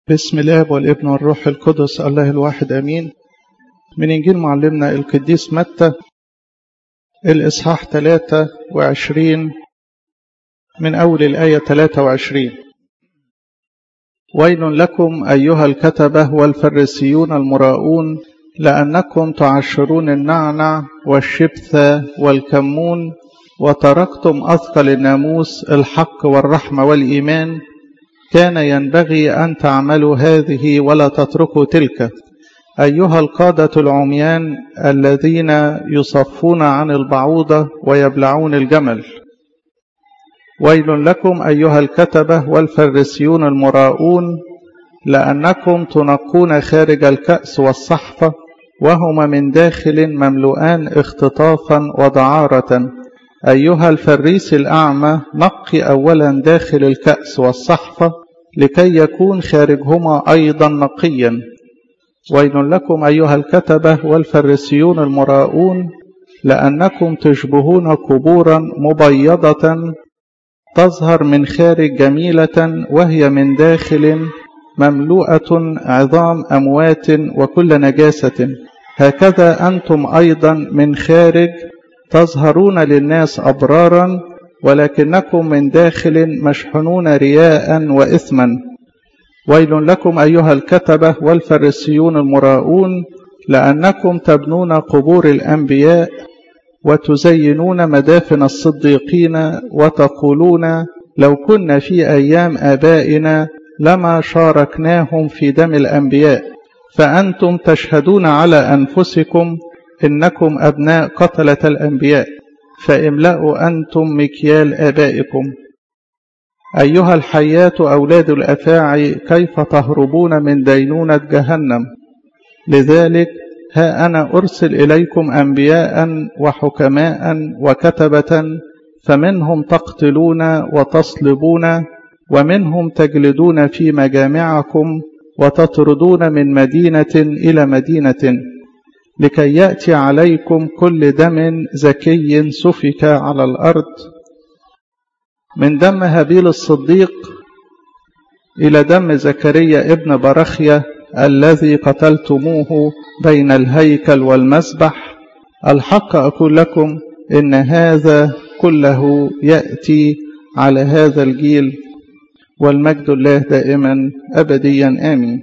بسم الاب والابن والروح القدس الله الواحد امين من انجيل معلمنا القديس متى الاصحاح 23 من اول الايه 23 ويل لكم ايها الكتبه والفريسيون المراؤون لانكم تعشرون النعنع والشبث والكمون وتركتم اثقل الناموس الحق والرحمه والايمان كان ينبغي أن تعملوا هذه ولا تتركوا تلك أيها القادة العميان الذين يصفون عن البعوضة ويبلعون الجمل ويل لكم أيها الكتبة والفريسيون المراؤون لأنكم تنقون خارج الكأس والصحفة وهما من داخل مملوءان اختطافا ودعارة أيها الفريس الأعمى نقي أولا داخل الكأس والصحفة لكي يكون خارجهما أيضا نقيا ويل لكم أيها الكتبة والفريسيون المراؤون لأنكم تشبهون قبورا مبيضة تظهر من خارج جميلة وهي من داخل مملوءة عظام أموات وكل نجاسة هكذا أنتم أيضا من خارج تظهرون للناس أبرارا ولكنكم من داخل مشحونون رياء وإثما ويل لكم أيها الكتبة والفريسيون المراؤون لأنكم تبنون قبور الأنبياء وتزينون مدافن الصديقين وتقولون لو كنا في أيام آبائنا لما شاركناهم في دم الأنبياء فأنتم تشهدون على أنفسكم إنكم أبناء قتلة الأنبياء فاملأوا أنتم مكيال آبائكم أيها الحياة أولاد الأفاعي كيف تهربون من دينونة جهنم لذلك ها أنا أرسل إليكم أنبياء وحكماء وكتبة فمنهم تقتلون وتصلبون ومنهم تجلدون في مجامعكم وتطردون من مدينة إلى مدينة لكي يأتي عليكم كل دم زكي سفك على الأرض من دم هابيل الصديق إلى دم زكريا ابن برخية الذي قتلتموه بين الهيكل والمسبح الحق أقول لكم إن هذا كله يأتي على هذا الجيل والمجد الله دائما أبديا آمين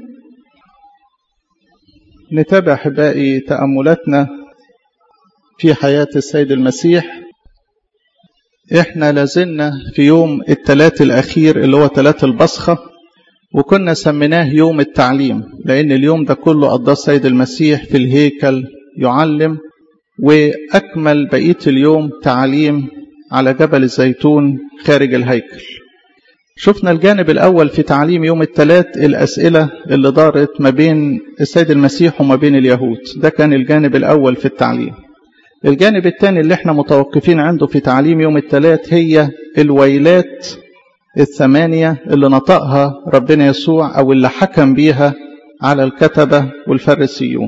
نتابع احبائي تأملاتنا في حياة السيد المسيح احنا لازلنا في يوم الثلاث الأخير اللي هو ثلاث البصخة وكنا سميناه يوم التعليم لأن اليوم ده كله قضاه السيد المسيح في الهيكل يعلم وأكمل بقية اليوم تعليم على جبل الزيتون خارج الهيكل شفنا الجانب الأول في تعليم يوم الثلاث الأسئلة اللي دارت ما بين السيد المسيح وما بين اليهود ده كان الجانب الأول في التعليم الجانب الثاني اللي احنا متوقفين عنده في تعليم يوم الثلاث هي الويلات الثمانية اللي نطقها ربنا يسوع أو اللي حكم بيها على الكتبة والفريسيون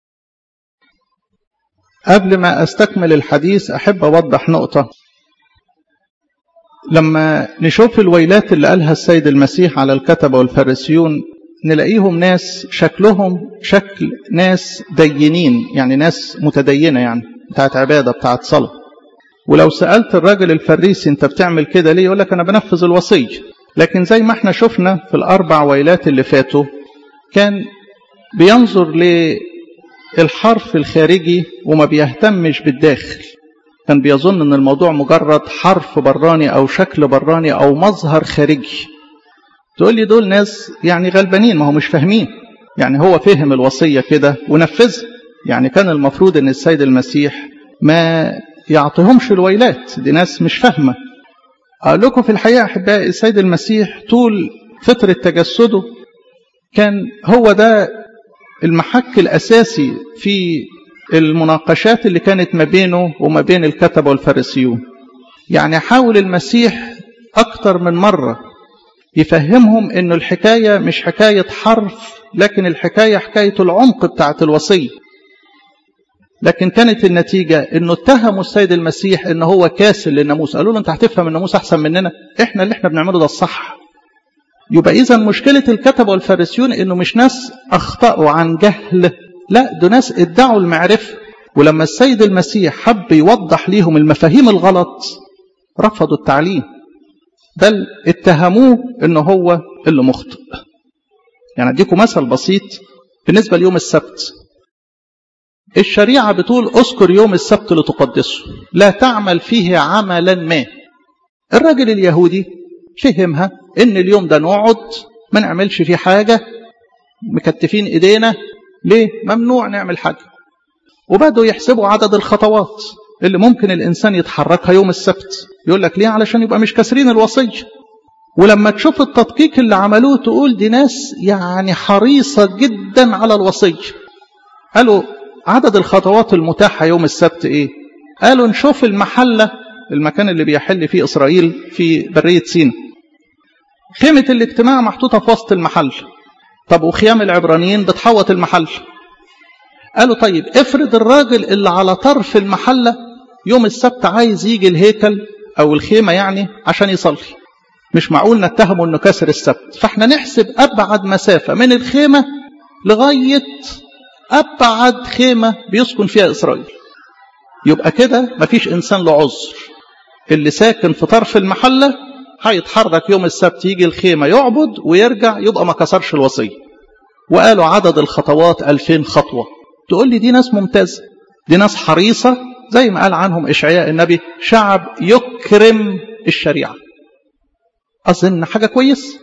قبل ما أستكمل الحديث أحب أوضح نقطة لما نشوف الويلات اللي قالها السيد المسيح على الكتبة والفريسيون نلاقيهم ناس شكلهم شكل ناس دينين يعني ناس متدينة يعني بتاعت عبادة بتاعت صلاة ولو سألت الراجل الفريسي انت بتعمل كده ليه يقول لك انا بنفذ الوصية لكن زي ما احنا شفنا في الاربع ويلات اللي فاتوا كان بينظر للحرف الخارجي وما بيهتمش بالداخل كان بيظن ان الموضوع مجرد حرف براني او شكل براني او مظهر خارجي تقول لي دول ناس يعني غلبانين ما هو مش فاهمين يعني هو فهم الوصية كده ونفذها يعني كان المفروض ان السيد المسيح ما يعطيهمش الويلات دي ناس مش فاهمة أقول لكم في الحقيقة أحبائي السيد المسيح طول فترة تجسده كان هو ده المحك الأساسي في المناقشات اللي كانت ما بينه وما بين الكتبة والفارسيون يعني حاول المسيح أكتر من مرة يفهمهم أنه الحكاية مش حكاية حرف لكن الحكاية حكاية العمق بتاعت الوصية لكن كانت النتيجة انه اتهموا السيد المسيح ان هو كاسل للناموس قالوا له انت هتفهم الناموس احسن مننا احنا اللي احنا بنعمله ده الصح يبقى إذا مشكلة الكتبة والفارسيون إنه مش ناس أخطأوا عن جهل لا دول ناس ادعوا المعرفة ولما السيد المسيح حب يوضح ليهم المفاهيم الغلط رفضوا التعليم بل اتهموه إنه هو اللي مخطئ يعني أديكم مثل بسيط بالنسبة ليوم السبت الشريعة بتقول اذكر يوم السبت لتقدسه لا تعمل فيه عملا ما الراجل اليهودي فهمها ان اليوم ده نقعد ما نعملش فيه حاجة مكتفين ايدينا ليه ممنوع نعمل حاجة وبدوا يحسبوا عدد الخطوات اللي ممكن الانسان يتحركها يوم السبت يقول لك ليه علشان يبقى مش كاسرين الوصية ولما تشوف التدقيق اللي عملوه تقول دي ناس يعني حريصة جدا على الوصية قالوا عدد الخطوات المتاحة يوم السبت ايه قالوا نشوف المحلة المكان اللي بيحل فيه إسرائيل في برية سينا خيمة الاجتماع محطوطة في وسط المحل طب وخيام العبرانيين بتحوط المحل قالوا طيب افرض الراجل اللي على طرف المحلة يوم السبت عايز يجي الهيكل أو الخيمة يعني عشان يصلي مش معقول نتهمه انه كسر السبت فاحنا نحسب ابعد مسافة من الخيمة لغاية ابعد خيمة بيسكن فيها اسرائيل يبقى كده مفيش انسان له عذر اللي ساكن في طرف المحلة هيتحرك يوم السبت يجي الخيمة يعبد ويرجع يبقى ما كسرش الوصية وقالوا عدد الخطوات ألفين خطوة تقول لي دي ناس ممتازة دي ناس حريصة زي ما قال عنهم إشعياء النبي شعب يكرم الشريعة أظن حاجة كويس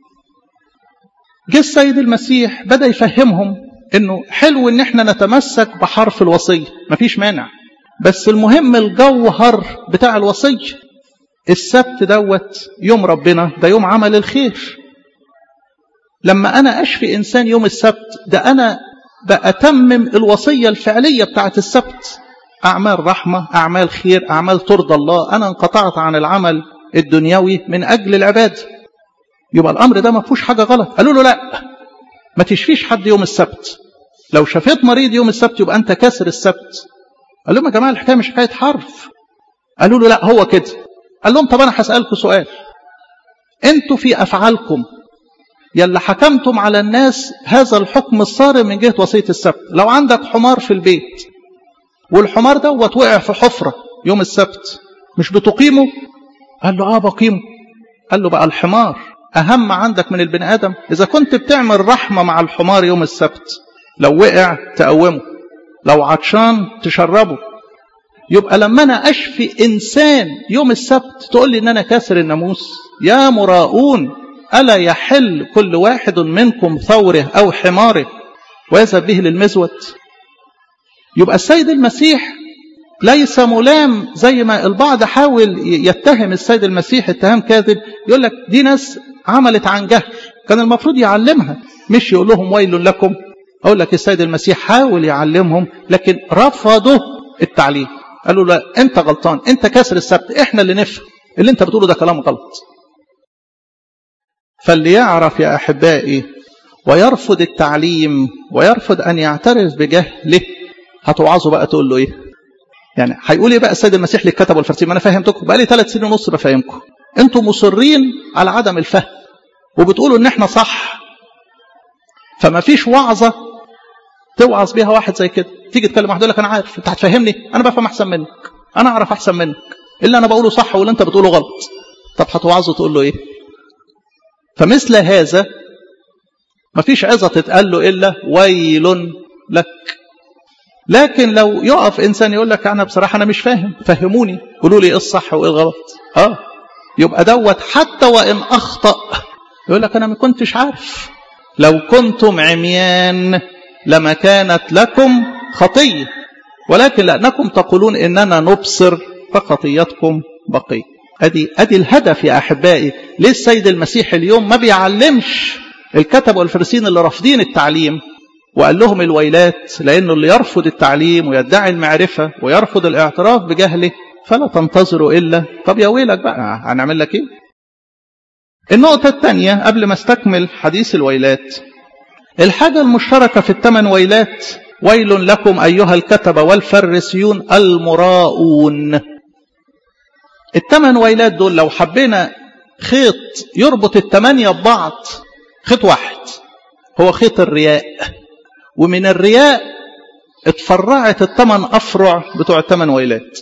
جه السيد المسيح بدأ يفهمهم انه حلو ان احنا نتمسك بحرف الوصية مفيش مانع بس المهم الجوهر بتاع الوصية السبت دوت يوم ربنا ده يوم عمل الخير لما انا اشفي انسان يوم السبت ده انا بأتمم الوصية الفعلية بتاعت السبت أعمال رحمة أعمال خير أعمال ترضى الله أنا انقطعت عن العمل الدنيوي من أجل العباد يبقى الأمر ده ما فيهوش حاجة غلط قالوا له لا ما تشفيش حد يوم السبت لو شفيت مريض يوم السبت يبقى أنت كاسر السبت قال لهم يا جماعة الحكاية مش حكاية حرف قالوا له لا هو كده قال لهم طب أنا هسألكم سؤال أنتوا في أفعالكم يلا حكمتم على الناس هذا الحكم الصارم من جهة وصية السبت لو عندك حمار في البيت والحمار دوت وقع في حفرة يوم السبت مش بتقيمه قال له اه بقيمه قال له بقى الحمار أهم عندك من البني آدم إذا كنت بتعمل رحمة مع الحمار يوم السبت لو وقع تقومه لو عطشان تشربه يبقى لما أنا أشفي إنسان يوم السبت تقول لي إن أنا كاسر الناموس يا مراؤون ألا يحل كل واحد منكم ثوره أو حماره ويذهب به للمزود يبقى السيد المسيح ليس ملام زي ما البعض حاول يتهم السيد المسيح اتهام كاذب يقول لك دي ناس عملت عن جهل كان المفروض يعلمها مش يقول لهم ويل لكم اقول لك السيد المسيح حاول يعلمهم لكن رفضوا التعليم قالوا لا انت غلطان انت كاسر السبت احنا اللي نفهم اللي انت بتقوله ده كلام غلط فاللي يعرف يا احبائي ويرفض التعليم ويرفض ان يعترف بجهله هتوعظه بقى تقول له ايه يعني هيقول ايه بقى السيد المسيح للكتب والفرسين ما انا فهمتكم بقى لي ثلاث سنين ونص بفهمكم انتوا مصرين على عدم الفهم وبتقولوا ان احنا صح فما فيش وعظه توعظ بيها واحد زي كده تيجي تكلم واحد يقول لك انا عارف انت هتفهمني انا بفهم احسن منك انا اعرف احسن منك اللي انا بقوله صح واللي انت بتقوله غلط طب هتوعظه تقول له ايه فمثل هذا ما فيش عظه تتقال له الا ويل لك لكن لو يقف انسان يقول لك انا بصراحه انا مش فاهم فهموني قولوا لي ايه الصح وايه الغلط اه يبقى دوت حتى وان اخطا يقول لك انا ما كنتش عارف لو كنتم عميان لما كانت لكم خطيه ولكن لانكم تقولون اننا نبصر فخطيتكم بقيه ادي ادي الهدف يا احبائي ليه السيد المسيح اليوم ما بيعلمش الكتب والفرسين اللي رافضين التعليم وقال لهم الويلات لأنه اللي يرفض التعليم ويدعي المعرفة ويرفض الاعتراف بجهله فلا تنتظروا إلا طب يا ويلك بقى هنعمل لك إيه النقطة الثانية قبل ما استكمل حديث الويلات الحاجة المشتركة في الثمان ويلات ويل لكم أيها الكتبة والفرسيون المراؤون الثمان ويلات دول لو حبينا خيط يربط التمانية ببعض خيط واحد هو خيط الرياء ومن الرياء اتفرعت الثمان أفرع بتوع الثمان ويلات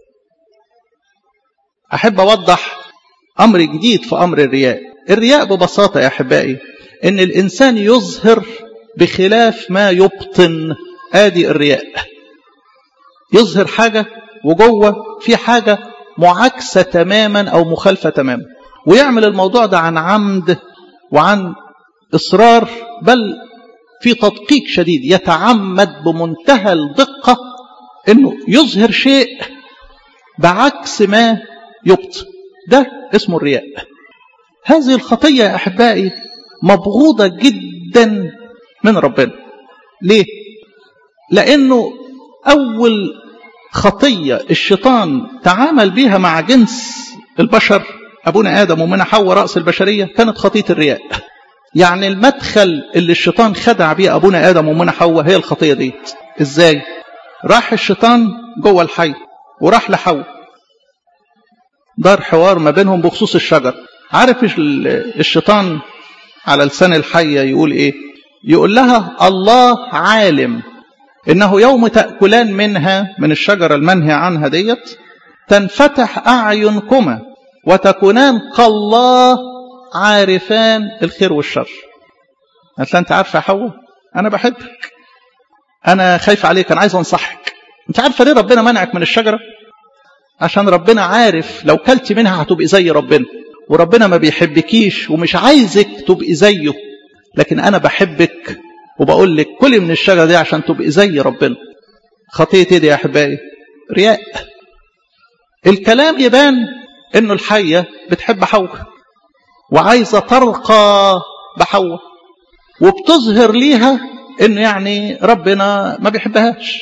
أحب أوضح أمر جديد في أمر الرياء الرياء ببساطة يا أحبائي إن الإنسان يظهر بخلاف ما يبطن آدي الرياء يظهر حاجة وجوه في حاجة معاكسة تماما أو مخالفة تماما ويعمل الموضوع ده عن عمد وعن إصرار بل في تدقيق شديد يتعمد بمنتهى الدقة أنه يظهر شيء بعكس ما يبطن ده اسمه الرياء هذه الخطية يا أحبائي مبغوضة جدا من ربنا ليه؟ لأنه أول خطية الشيطان تعامل بها مع جنس البشر أبونا آدم ومنى حواء رأس البشرية كانت خطية الرياء يعني المدخل اللي الشيطان خدع بيه أبونا آدم ومنى حواء هي الخطية دي إزاي؟ راح الشيطان جوه الحي وراح لحواء دار حوار ما بينهم بخصوص الشجر عارف الشيطان على لسان الحية يقول إيه يقول لها الله عالم إنه يوم تأكلان منها من الشجرة المنهي عنها ديت تنفتح أعينكما وتكونان كالله عارفان الخير والشر قالت أنت عارفة يا حواء أنا بحبك أنا خايف عليك أنا عايز أنصحك أنت عارفة ليه ربنا منعك من الشجرة عشان ربنا عارف لو كلت منها هتبقي زي ربنا وربنا ما بيحبكيش ومش عايزك تبقي زيه لكن أنا بحبك وبقول لك كلي من الشجرة دي عشان تبقي زي ربنا خطية ايه دي يا أحبائي رياء الكلام يبان انه الحية بتحب حواء وعايزة ترقى بحواء وبتظهر ليها انه يعني ربنا ما بيحبهاش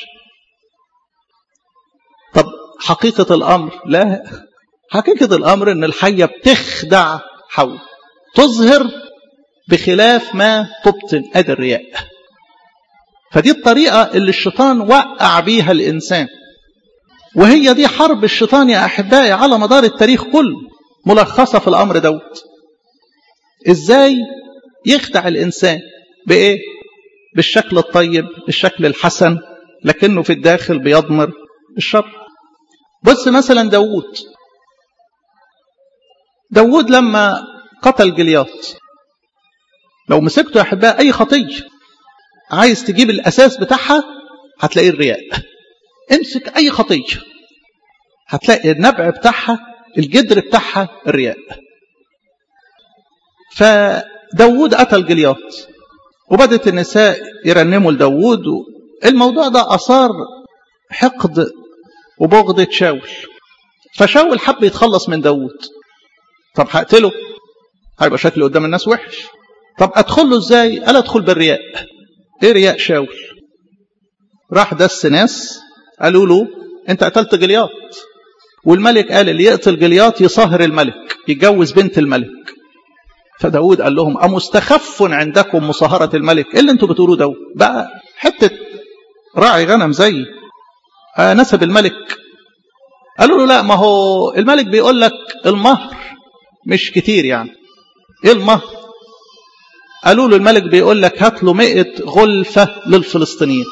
طب حقيقة الأمر لا حقيقة الأمر ان الحية بتخدع حواء تظهر بخلاف ما تبطن ادي الرياء فدي الطريقة اللي الشيطان وقع بيها الإنسان وهي دي حرب الشيطان يا أحبائي على مدار التاريخ كله ملخصة في الأمر دوت إزاي يخدع الإنسان بإيه بالشكل الطيب الشكل الحسن لكنه في الداخل بيضمر الشر بص مثلا داوود داوود لما قتل جلياط لو مسكته يا أحبائي أي خطية عايز تجيب الأساس بتاعها هتلاقيه الرياء امسك أي خطية هتلاقي النبع بتاعها الجدر بتاعها الرياء فداود قتل جلياط وبدت النساء يرنموا لداود الموضوع ده أثار حقد وبغضة شاول فشاول حب يتخلص من داود طب هقتله هيبقى شكله قدام الناس وحش طب ادخل له ازاي قال ادخل بالرياء ايه رياء شاول راح دس ناس قالوا له انت قتلت جلياط والملك قال اللي يقتل جلياط يصهر الملك يتجوز بنت الملك فداود قال لهم أمستخف عندكم مصاهرة الملك ايه اللي انتوا بتقولوه ده بقى حتة راعي غنم زي آه نسب الملك قالوا له لا ما هو الملك بيقول لك المهر مش كتير يعني ايه المهر قالوا له الملك بيقول لك هات له 100 غلفة للفلسطينيين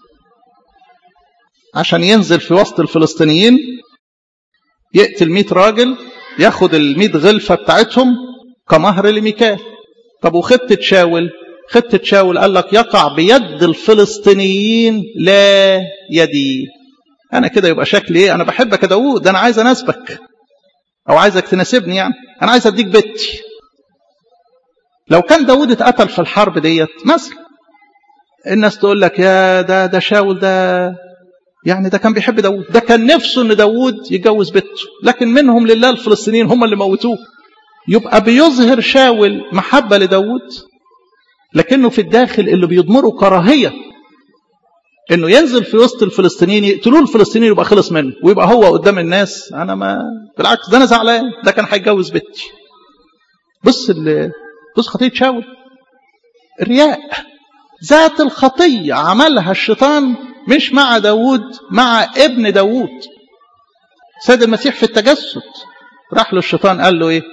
عشان ينزل في وسط الفلسطينيين يقتل 100 راجل ياخد ال 100 غلفة بتاعتهم كمهر لميكال طب وخطة شاول خطة شاول قال لك يقع بيد الفلسطينيين لا يدي أنا كده يبقى شكلي إيه أنا بحبك يا داوود ده أنا عايز أناسبك أو عايزك تناسبني يعني أنا عايز أديك بيتي لو كان داوود اتقتل في الحرب ديت مثلا الناس تقول لك يا ده ده شاول ده يعني ده كان بيحب داوود ده كان نفسه ان داوود يتجوز بنته لكن منهم لله الفلسطينيين هم اللي موتوه يبقى بيظهر شاول محبة لداوود لكنه في الداخل اللي بيضمره كراهية انه ينزل في وسط الفلسطينيين يقتلوه الفلسطينيين يبقى خلص منه ويبقى هو قدام الناس انا ما بالعكس ده انا زعلان ده كان هيتجوز بنتي بص بص خطية شاول الرياء ذات الخطية عملها الشيطان مش مع داود مع ابن داود سيد المسيح في التجسد راح له الشيطان قال له ايه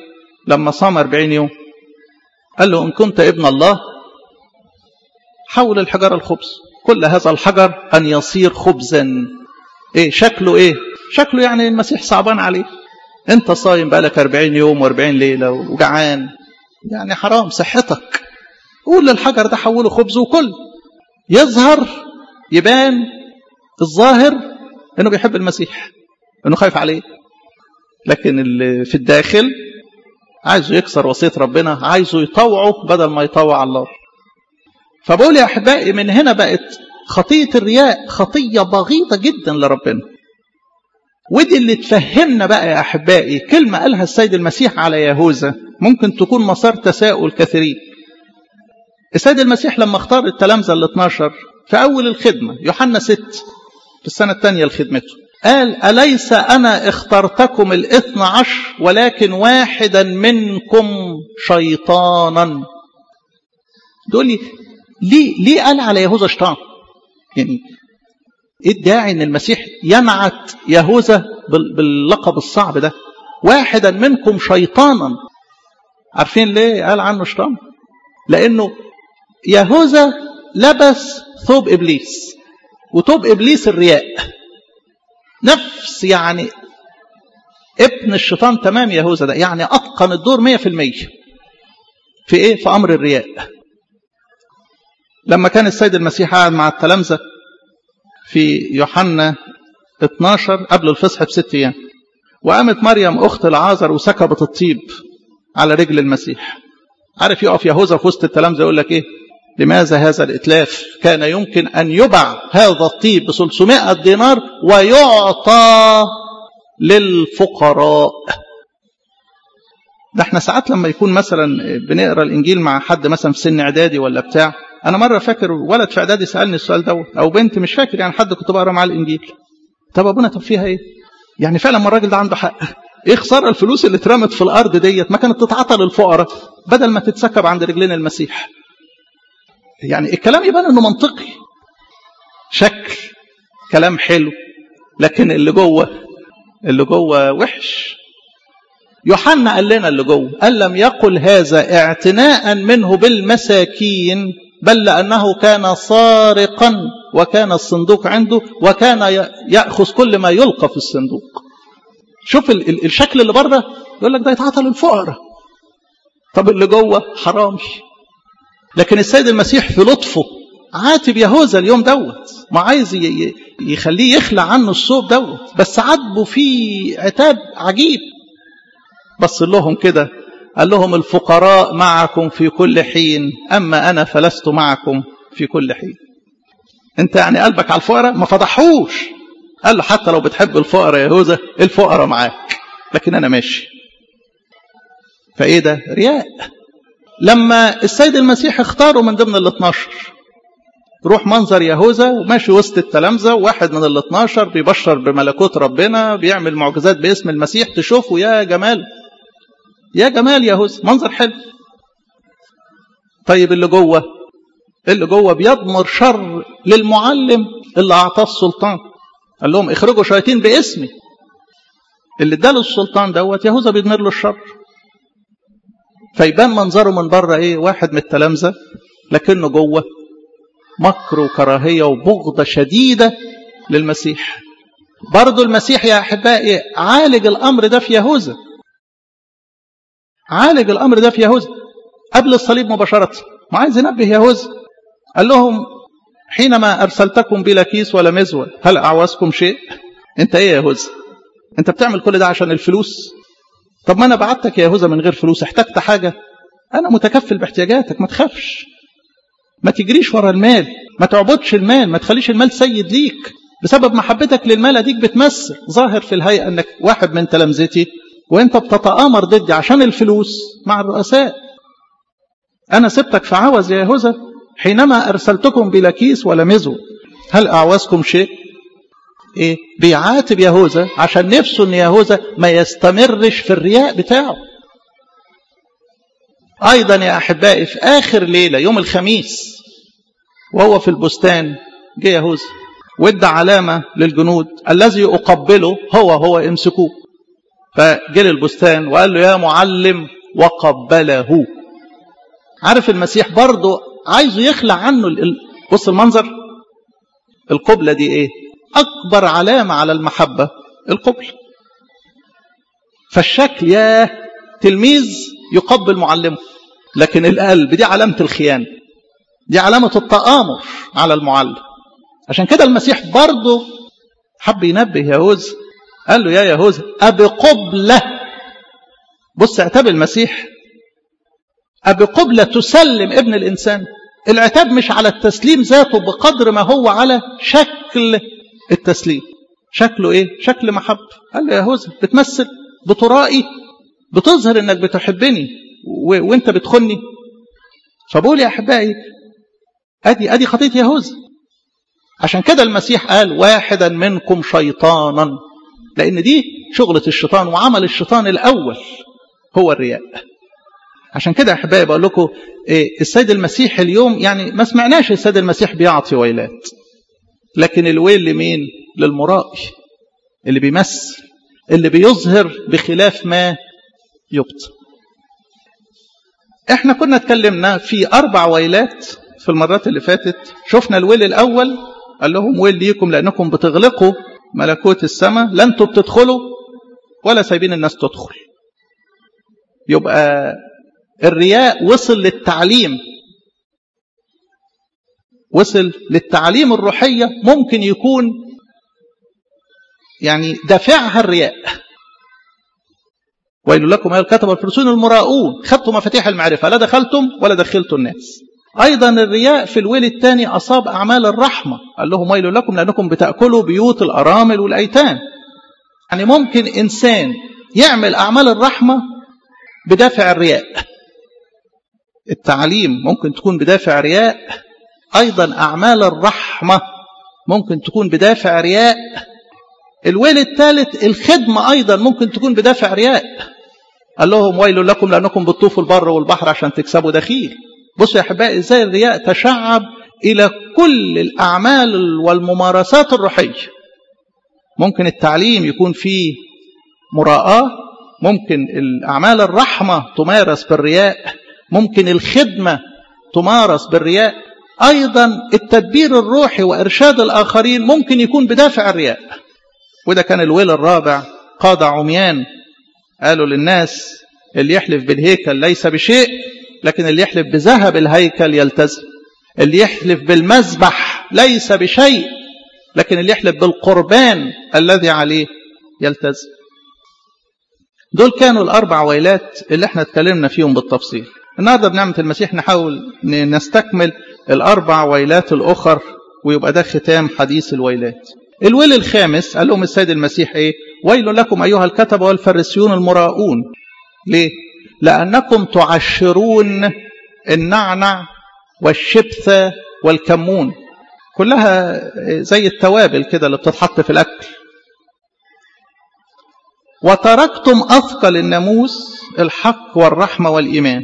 لما صام 40 يوم قال له إن كنت ابن الله حول الحجر الخبز كل هذا الحجر أن يصير خبزا إيه شكله إيه شكله يعني المسيح صعبان عليه أنت صايم بقالك 40 يوم و40 ليلة وجعان يعني حرام صحتك قول للحجر ده حوله خبز وكل يظهر يبان الظاهر انه بيحب المسيح انه خايف عليه لكن اللي في الداخل عايزه يكسر وصية ربنا عايزه يطوعه بدل ما يطوع الله فبقول يا أحبائي من هنا بقت خطية الرياء خطية بغيضة جدا لربنا ودي اللي تفهمنا بقى يا أحبائي كلمة قالها السيد المسيح على يهوذا ممكن تكون مسار تساؤل كثيرين السيد المسيح لما اختار التلامذة ال 12 في أول الخدمة يوحنا 6 في السنة الثانية لخدمته قال أليس أنا اخترتكم الاثنى عشر ولكن واحدا منكم شيطانا دول لي ليه, ليه قال على يهوذا شيطان يعني ايه الداعي ان المسيح ينعت يهوذا باللقب الصعب ده واحدا منكم شيطانا عارفين ليه قال عنه شيطان لانه يهوذا لبس ثوب ابليس وثوب ابليس الرياء نفس يعني ابن الشيطان تمام يهوذا ده يعني اتقن الدور 100% في ايه في امر الرياء لما كان السيد المسيح قاعد مع التلامذه في يوحنا 12 قبل الفصح بست ايام وقامت مريم اخت العازر وسكبت الطيب على رجل المسيح عارف يقف يهوذا في وسط التلامذه يقول لك ايه لماذا هذا الإتلاف كان يمكن أن يباع هذا الطيب ب 300 دينار ويعطى للفقراء ده احنا ساعات لما يكون مثلا بنقرا الانجيل مع حد مثلا في سن اعدادي ولا بتاع انا مره فاكر ولد في اعدادي سالني السؤال دوت او بنت مش فاكر يعني حد كنت بقرا معاه الانجيل طب ابونا طب فيها ايه يعني فعلا ما الراجل ده عنده حق ايه خساره الفلوس اللي اترمت في الارض ديت ما كانت تتعطى للفقراء بدل ما تتسكب عند رجلين المسيح يعني الكلام يبان انه منطقي شكل كلام حلو لكن اللي جوه اللي جوه وحش يوحنا قال لنا اللي جوه قال لم يقل هذا اعتناء منه بالمساكين بل لأنه كان سارقا وكان الصندوق عنده وكان يأخذ كل ما يلقى في الصندوق شوف ال ال الشكل اللي بره يقول لك ده يتعاطى للفقراء طب اللي جوه حرامي لكن السيد المسيح في لطفه عاتب يهوذا اليوم دوت ما عايز يخليه يخلع عنه الصوب دوت بس عاتبه فيه عتاب عجيب بص لهم كده قال لهم الفقراء معكم في كل حين أما أنا فلست معكم في كل حين انت يعني قلبك على الفقراء ما فضحوش قال له حتى لو بتحب الفقراء يا يهوذا الفقراء معاك لكن أنا ماشي فإيه ده رياء لما السيد المسيح اختاره من ضمن ال 12 روح منظر يهوذا وماشي وسط التلامذه واحد من ال 12 بيبشر بملكوت ربنا بيعمل معجزات باسم المسيح تشوفه يا جمال يا جمال يهوذا منظر حلو طيب اللي جوه اللي جوه بيضمر شر للمعلم اللي اعطاه السلطان قال لهم اخرجوا شياطين باسمي اللي اداله السلطان دوت يهوذا بيضمر له الشر فيبان منظره من بره ايه واحد من التلامذه لكنه جوه مكر وكراهيه وبغضه شديده للمسيح برضه المسيح يا احبائي عالج الامر ده في يهوذا عالج الامر ده في يهوذا قبل الصليب مباشره ما عايز ينبه يهوذا قال لهم حينما ارسلتكم بلا كيس ولا مزود هل اعوزكم شيء انت ايه يا يهوذا انت بتعمل كل ده عشان الفلوس طب ما انا بعتك يا يهوذا من غير فلوس احتجت حاجه انا متكفل باحتياجاتك ما تخافش ما تجريش ورا المال ما تعبدش المال ما تخليش المال سيد ليك بسبب محبتك للمال اديك بتمثل ظاهر في الهيئه انك واحد من تلامذتي وانت بتتآمر ضدي عشان الفلوس مع الرؤساء انا سبتك في عوز يا يهوذا حينما ارسلتكم بلا كيس ولا مزو هل اعوزكم شيء ايه بيعاتب يهوذا عشان نفسه ان يهوذا ما يستمرش في الرياء بتاعه ايضا يا احبائي في اخر ليله يوم الخميس وهو في البستان جه يهوذا وادى علامه للجنود الذي اقبله هو هو امسكوه فجه للبستان وقال له يا معلم وقبله عارف المسيح برضه عايزه يخلع عنه ال... بص المنظر القبلة دي ايه اكبر علامة على المحبة القبل فالشكل يا تلميذ يقبل معلمه لكن القلب دي علامة الخيانة دي علامة التآمر على المعلم عشان كده المسيح برضه حب ينبه يهوذا قال له يا يهوذا أبقبلة بص اعتاب المسيح أبقبلة تسلم ابن الإنسان العتاب مش على التسليم ذاته بقدر ما هو على شكل التسليم شكله ايه شكل محب قال له يا يهوذا بتمثل بترائي بتظهر انك بتحبني و... وانت بتخني فبقول يا احبائي ادي ادي خطيه يهوذا عشان كده المسيح قال واحدا منكم شيطانا لان دي شغله الشيطان وعمل الشيطان الاول هو الرياء عشان كده يا احبائي بقول لكم إيه السيد المسيح اليوم يعني ما سمعناش السيد المسيح بيعطي ويلات لكن الويل لمين للمرائي اللي بيمثل اللي بيظهر بخلاف ما يبطن احنا كنا اتكلمنا في اربع ويلات في المرات اللي فاتت شفنا الويل الاول قال لهم ويل ليكم لانكم بتغلقوا ملكوت السماء لا انتوا بتدخلوا ولا سايبين الناس تدخل يبقى الرياء وصل للتعليم وصل للتعليم الروحية ممكن يكون يعني دافعها الرياء ويل لكم أيها الكتب والفرسون المراؤون خدتوا مفاتيح المعرفة لا دخلتم ولا دخلتوا الناس أيضا الرياء في الويل الثاني أصاب أعمال الرحمة قال لهم ويل لكم لأنكم بتأكلوا بيوت الأرامل والأيتام يعني ممكن إنسان يعمل أعمال الرحمة بدافع الرياء التعليم ممكن تكون بدافع رياء أيضا أعمال الرحمة ممكن تكون بدافع رياء الويل الثالث الخدمة أيضا ممكن تكون بدافع رياء قال لهم ويل لكم لأنكم بتطوفوا البر والبحر عشان تكسبوا دخيل بصوا يا أحبائي إزاي الرياء تشعب إلى كل الأعمال والممارسات الروحية ممكن التعليم يكون فيه مراءة ممكن الأعمال الرحمة تمارس بالرياء ممكن الخدمة تمارس بالرياء أيضا التدبير الروحي وإرشاد الآخرين ممكن يكون بدافع الرياء وده كان الويل الرابع قادة عميان قالوا للناس اللي يحلف بالهيكل ليس بشيء لكن اللي يحلف بذهب الهيكل يلتزم اللي يحلف بالمذبح ليس بشيء لكن اللي يحلف بالقربان الذي عليه يلتزم دول كانوا الأربع ويلات اللي احنا اتكلمنا فيهم بالتفصيل النهارده بنعمة المسيح نحاول نستكمل الأربع ويلات الأخر ويبقى ده ختام حديث الويلات الويل الخامس قال لهم السيد المسيح ايه ويل لكم أيها الكتبة والفريسيون المراؤون ليه لأنكم تعشرون النعنع والشبثة والكمون كلها زي التوابل كده اللي بتتحط في الأكل وتركتم أثقل الناموس الحق والرحمة والإيمان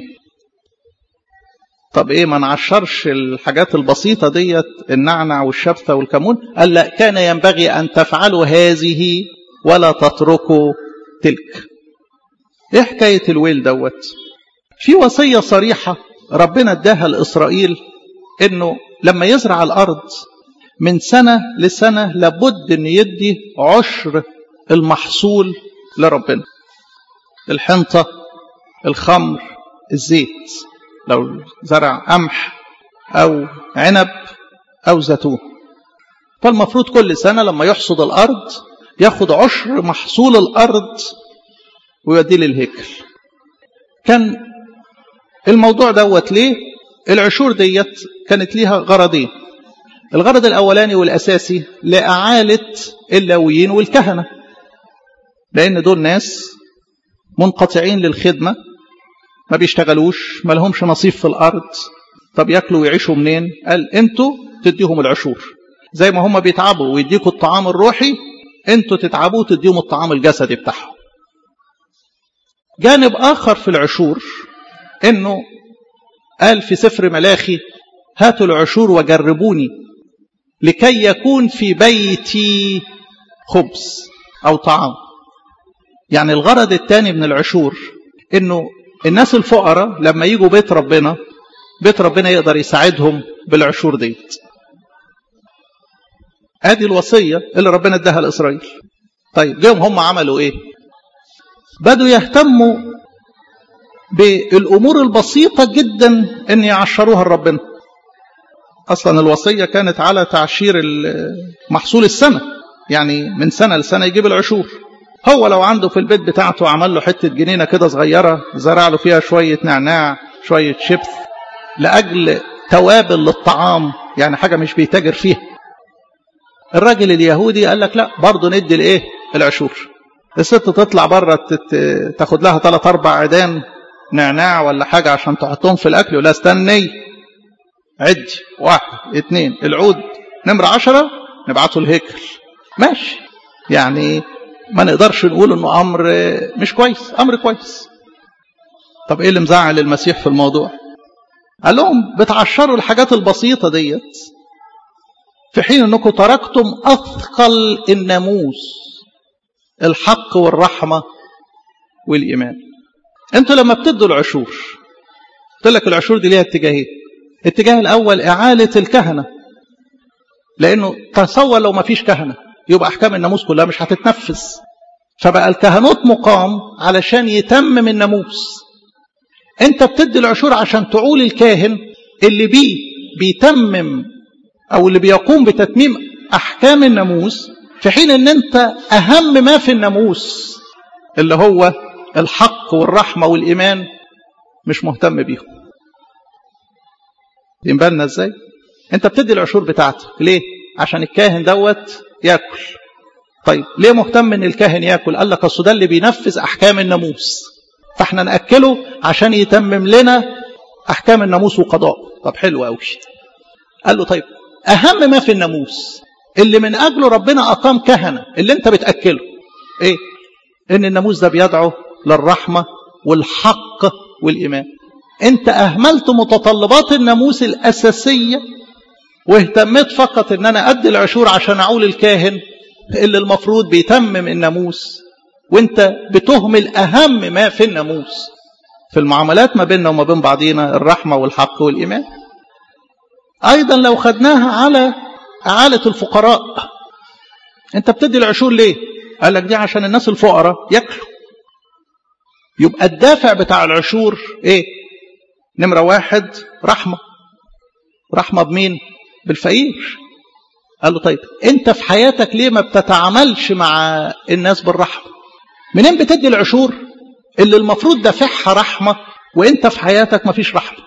طب ايه ما نعشرش الحاجات البسيطة ديت النعنع والشبثة والكمون قال لا كان ينبغي أن تفعلوا هذه ولا تتركوا تلك ايه حكاية الويل دوت في وصية صريحة ربنا اداها لإسرائيل انه لما يزرع الأرض من سنة لسنة لابد ان يدي عشر المحصول لربنا الحنطة الخمر الزيت لو زرع قمح أو عنب أو زيتون فالمفروض كل سنة لما يحصد الأرض ياخد عشر محصول الأرض ويوديه للهيكل كان الموضوع دوت ليه العشور ديت كانت ليها غرضين الغرض الأولاني والأساسي لأعالة اللاويين والكهنة لأن دول ناس منقطعين للخدمة ما بيشتغلوش ما لهمش نصيب في الأرض طب ياكلوا ويعيشوا منين قال انتوا تديهم العشور زي ما هم بيتعبوا ويديكوا الطعام الروحي انتوا تتعبوا وتديهم الطعام الجسدي بتاعهم جانب آخر في العشور انه قال في سفر ملاخي هاتوا العشور وجربوني لكي يكون في بيتي خبز أو طعام يعني الغرض الثاني من العشور انه الناس الفقراء لما يجوا بيت ربنا بيت ربنا يقدر يساعدهم بالعشور ديت ادي الوصيه اللي ربنا اداها لاسرائيل طيب جيهم هم عملوا ايه بدوا يهتموا بالامور البسيطه جدا ان يعشروها لربنا اصلا الوصيه كانت على تعشير محصول السنه يعني من سنه لسنه يجيب العشور هو لو عنده في البيت بتاعته عمل له حته جنينه كده صغيره زرع له فيها شويه نعناع شويه شبث لاجل توابل للطعام يعني حاجه مش بيتاجر فيها الراجل اليهودي قال لك لا برضه ندي الايه العشور الست تطلع بره تاخد لها ثلاث اربع عيدان نعناع ولا حاجه عشان تحطهم في الاكل ولا استني عدي واحد اثنين العود نمرة عشرة نبعته الهيكل ماشي يعني ما نقدرش نقول انه امر مش كويس امر كويس طب ايه اللي مزعل المسيح في الموضوع قال لهم بتعشروا الحاجات البسيطه ديت في حين انكم تركتم اثقل الناموس الحق والرحمه والايمان انتوا لما بتدوا العشور قلت لك العشور دي ليها اتجاهين الاتجاه الاول اعاله الكهنه لانه تصور لو ما فيش كهنه يبقى احكام الناموس كلها مش هتتنفذ فبقى الكهنوت مقام علشان يتمم الناموس انت بتدي العشور عشان تعول الكاهن اللي بيه بيتمم او اللي بيقوم بتتميم احكام الناموس في حين ان انت اهم ما في الناموس اللي هو الحق والرحمه والايمان مش مهتم بيهم ينبالنا ازاي انت بتدي العشور بتاعتك ليه عشان الكاهن دوت ياكل طيب ليه مهتم ان الكاهن ياكل قال لك اصل ده اللي بينفذ احكام الناموس فاحنا ناكله عشان يتمم لنا احكام الناموس وقضاء طب حلو قوي قال له طيب اهم ما في الناموس اللي من اجله ربنا اقام كهنه اللي انت بتاكله ايه ان الناموس ده بيدعو للرحمه والحق والايمان انت اهملت متطلبات الناموس الاساسيه واهتميت فقط ان انا ادي العشور عشان اعول الكاهن اللي المفروض بيتمم الناموس وانت بتهمل اهم ما في الناموس في المعاملات ما بيننا وما بين بعضينا الرحمه والحق والايمان ايضا لو خدناها على اعاله الفقراء انت بتدي العشور ليه قال لك دي عشان الناس الفقراء ياكلوا يبقى الدافع بتاع العشور ايه نمره واحد رحمه رحمه بمين بالفقير قال له طيب انت في حياتك ليه ما بتتعاملش مع الناس بالرحمه منين بتدي العشور اللي المفروض دافعها رحمه وانت في حياتك ما فيش رحمه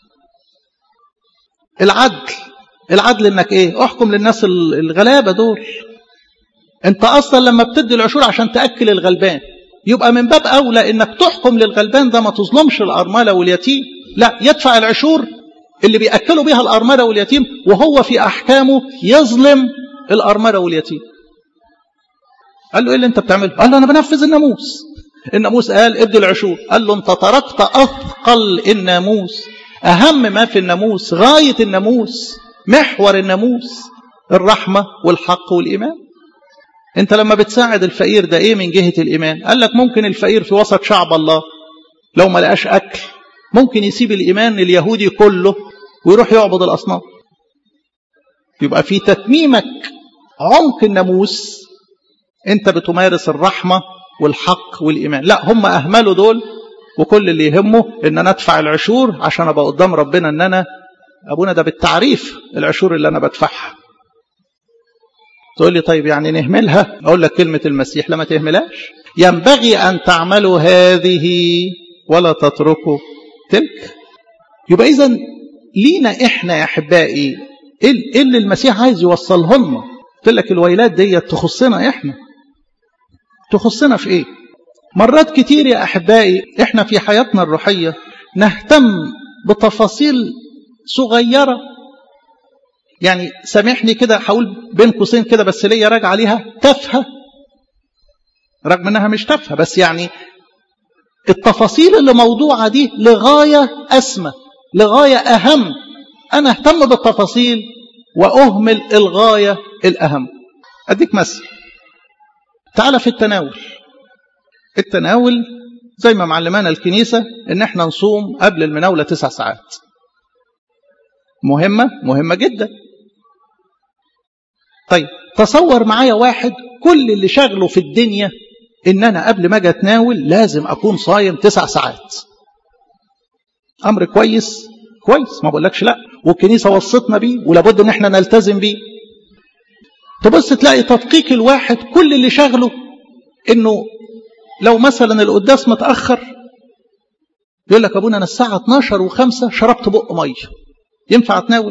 العدل العدل انك ايه احكم للناس الغلابه دول انت اصلا لما بتدي العشور عشان تاكل الغلبان يبقى من باب اولى انك تحكم للغلبان ده ما تظلمش الارمله واليتيم لا يدفع العشور اللي بيأكلوا بيها الأرملة واليتيم وهو في أحكامه يظلم الأرملة واليتيم قال له إيه اللي أنت بتعمله قال له أنا بنفذ الناموس الناموس قال ادي العشور قال له أنت تركت أثقل الناموس أهم ما في الناموس غاية الناموس محور الناموس الرحمة والحق والإيمان أنت لما بتساعد الفقير ده إيه من جهة الإيمان قال لك ممكن الفقير في وسط شعب الله لو ما لقاش أكل ممكن يسيب الإيمان اليهودي كله ويروح يعبد الأصنام يبقى في تتميمك عمق الناموس أنت بتمارس الرحمة والحق والإيمان لا هم أهملوا دول وكل اللي يهمه ان انا ادفع العشور عشان ابقى قدام ربنا ان انا ابونا ده بالتعريف العشور اللي انا بدفعها تقول لي طيب يعني نهملها اقول لك كلمه المسيح لما تهملهاش ينبغي ان تعملوا هذه ولا تتركوا تلك يبقى اذا لينا احنا يا احبائي ايه اللي المسيح عايز يوصله لنا قلت لك الويلات دي تخصنا احنا تخصنا في ايه مرات كتير يا احبائي احنا في حياتنا الروحيه نهتم بتفاصيل صغيره يعني سامحني كده هقول بين قوسين كده بس ليا راجع عليها تافهه رغم انها مش تافهه بس يعني التفاصيل اللي موضوعه دي لغايه اسمى لغايه اهم انا اهتم بالتفاصيل واهمل الغايه الاهم اديك مثل تعال في التناول التناول زي ما معلمانا الكنيسة ان احنا نصوم قبل المناولة تسع ساعات مهمة مهمة جدا طيب تصور معايا واحد كل اللي شغله في الدنيا ان انا قبل ما اجي اتناول لازم اكون صايم تسع ساعات امر كويس كويس ما بقولكش لا والكنيسة وصتنا بيه ولابد ان احنا نلتزم بيه تبص تلاقي تدقيق الواحد كل اللي شغله انه لو مثلا القداس متأخر يقول لك ابونا انا الساعة 12 و5 شربت بق مية ينفع اتناول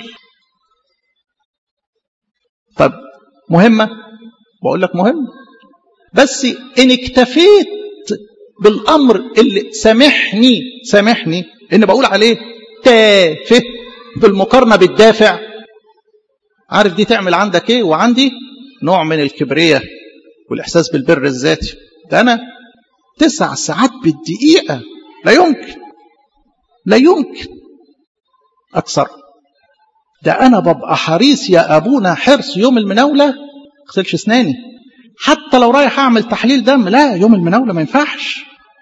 طب مهمة بقول لك مهم بس ان اكتفيت بالامر اللي سامحني سامحني ان بقول عليه تافه بالمقارنة بالدافع عارف دي تعمل عندك ايه وعندي نوع من الكبرية والاحساس بالبر الذاتي ده انا تسع ساعات بالدقيقة لا يمكن لا يمكن اكثر ده انا ببقى حريص يا ابونا حرص يوم المناولة اغسلش اسناني حتى لو رايح اعمل تحليل دم لا يوم المناولة ما ينفعش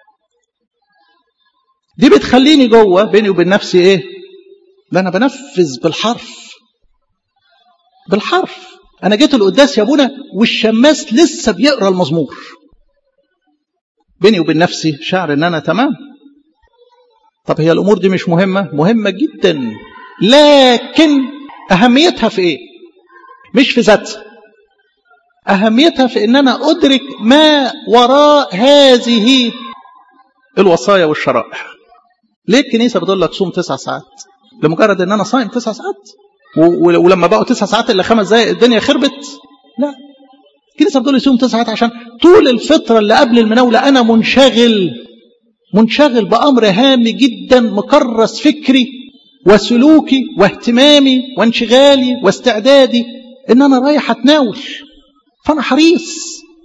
دي بتخليني جوه بيني وبين نفسي ايه لا انا بنفذ بالحرف بالحرف انا جيت القداس يا ابونا والشماس لسه بيقرا المزمور بيني وبين نفسي شعر ان انا تمام طب هي الامور دي مش مهمه مهمه جدا لكن اهميتها في ايه مش في ذاتها اهميتها في ان انا ادرك ما وراء هذه الوصايا والشرائع ليه الكنيسه بتقول لك صوم تسع ساعات لمجرد ان انا صايم تسع ساعات ولما بقوا تسع ساعات الا خمس دقائق الدنيا خربت لا الكنيسه بتقول يصوم تسع ساعات عشان طول الفتره اللي قبل المناوله انا منشغل منشغل بامر هام جدا مكرس فكري وسلوكي واهتمامي وانشغالي واستعدادي ان انا رايح اتناول فانا حريص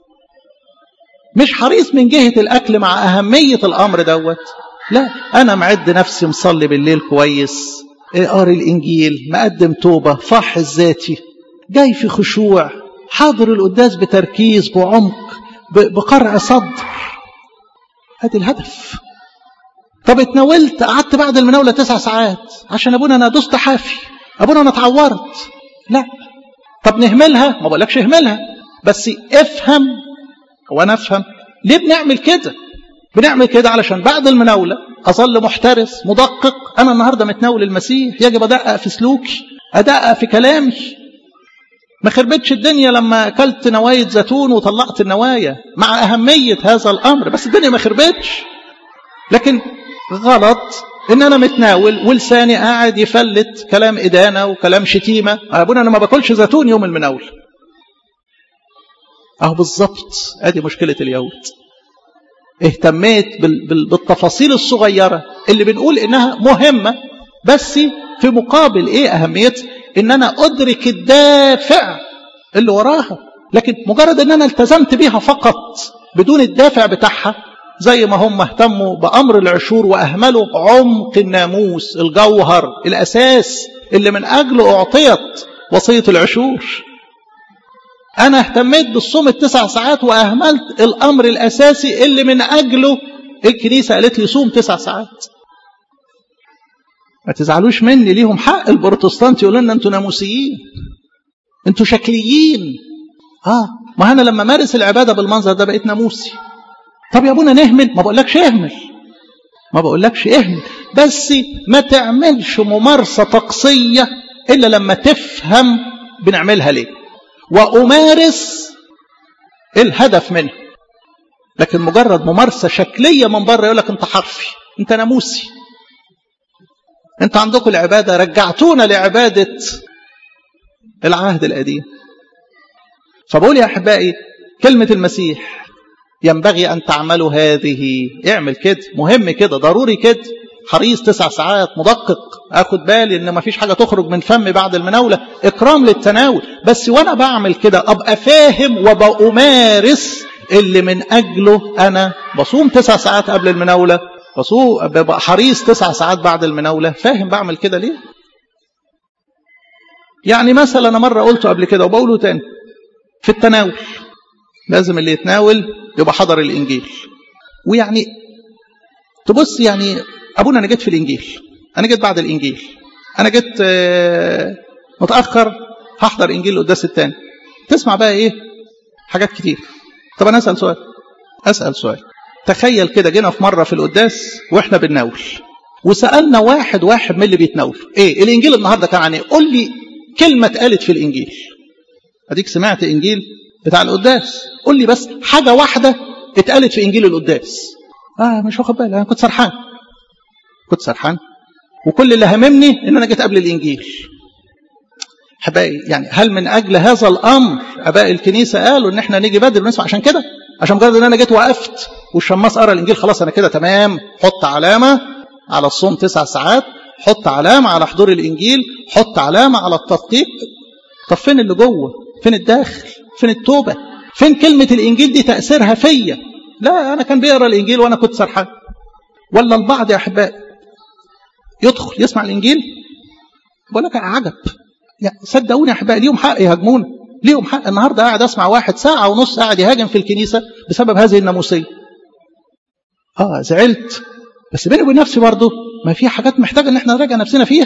مش حريص من جهه الاكل مع اهميه الامر دوت لا انا معد نفسي مصلي بالليل كويس قاري الانجيل مقدم توبه فاح الذاتي جاي في خشوع حاضر القداس بتركيز بعمق بقرع صدر ادي الهدف طب اتناولت قعدت بعد المناولة تسع ساعات عشان ابونا انا دوست حافي ابونا انا اتعورت لا طب نهملها ما بقولكش اهملها بس افهم وانا افهم ليه بنعمل كده بنعمل كده علشان بعد المناولة أظل محترس مدقق أنا النهاردة متناول المسيح يجب أدقق في سلوكي أدقق في كلامي ما خربتش الدنيا لما أكلت نواية زيتون وطلعت النوايا مع أهمية هذا الأمر بس الدنيا ما خربتش لكن غلط ان انا متناول ولساني قاعد يفلت كلام ادانه وكلام شتيمه ابونا انا ما باكلش زيتون يوم المناول اهو بالظبط ادي مشكله اليهود اهتميت بالتفاصيل الصغيره اللي بنقول انها مهمه بس في مقابل ايه اهميتها ان انا ادرك الدافع اللي وراها لكن مجرد ان انا التزمت بيها فقط بدون الدافع بتاعها زي ما هم اهتموا بأمر العشور وأهملوا عمق الناموس الجوهر الأساس اللي من أجله أعطيت وصية العشور أنا اهتميت بالصوم التسع ساعات وأهملت الأمر الأساسي اللي من أجله الكنيسة قالت لي صوم تسع ساعات ما تزعلوش مني ليهم حق البروتستانت يقولوا لنا انتوا ناموسيين انتوا شكليين اه ما انا لما مارس العباده بالمنظر ده بقيت ناموسي طب يا ابونا نهمل ما بقولكش اهمل ما بقولكش اهمل بس ما تعملش ممارسة طقسية إلا لما تفهم بنعملها ليه وأمارس الهدف منها لكن مجرد ممارسة شكلية من بره يقول لك أنت حرفي أنت ناموسي أنت عندكم العبادة رجعتونا لعبادة العهد القديم فبقول يا أحبائي كلمة المسيح ينبغي أن تعملوا هذه اعمل كده مهم كده ضروري كده حريص تسع ساعات مدقق اخد بالي ان مفيش حاجه تخرج من فمي بعد المناوله اكرام للتناول بس وانا بعمل كده ابقى فاهم وبأمارس اللي من اجله انا بصوم تسع ساعات قبل المناوله بصوم ببقى حريص تسع ساعات بعد المناوله فاهم بعمل كده ليه يعني مثلا انا مره قلته قبل كده وبقوله تاني في التناول لازم اللي يتناول يبقى حضر الانجيل ويعني تبص يعني ابونا انا جيت في الانجيل انا جيت بعد الانجيل انا جيت متاخر هحضر انجيل القداس الثاني تسمع بقى ايه حاجات كتير طب انا اسال سؤال اسال سؤال تخيل كده جينا في مره في القداس واحنا بنناول وسالنا واحد واحد من اللي بيتناول ايه الانجيل النهارده كان عن ايه قول لي كلمه اتقالت في الانجيل اديك سمعت انجيل بتاع القداس قول لي بس حاجه واحده اتقالت في انجيل القداس اه مش واخد بالي انا كنت سرحان كنت سرحان وكل اللي هممني ان انا جيت قبل الانجيل حبايبي يعني هل من اجل هذا الامر اباء الكنيسه قالوا ان احنا نيجي بدري ونسمع عشان كده عشان مجرد ان انا جيت وقفت والشماس قرا الانجيل خلاص انا كده تمام حط علامه على الصوم تسع ساعات حط علامه على حضور الانجيل حط علامه على التدقيق طب فين اللي جوه فين الداخل فين التوبه فين كلمه الانجيل دي تاثيرها فيا لا انا كان بيقرا الانجيل وانا كنت سرحان ولا البعض يا احبائي يدخل يسمع الانجيل بقول لك عجب يعني صدقوني يا احبائي ليهم حق يهاجمونا ليهم حق النهارده قاعد اسمع واحد ساعه ونص قاعد يهاجم في الكنيسه بسبب هذه الناموسيه اه زعلت بس بيني وبين نفسي برضه ما في حاجات محتاجه ان احنا نراجع نفسنا فيها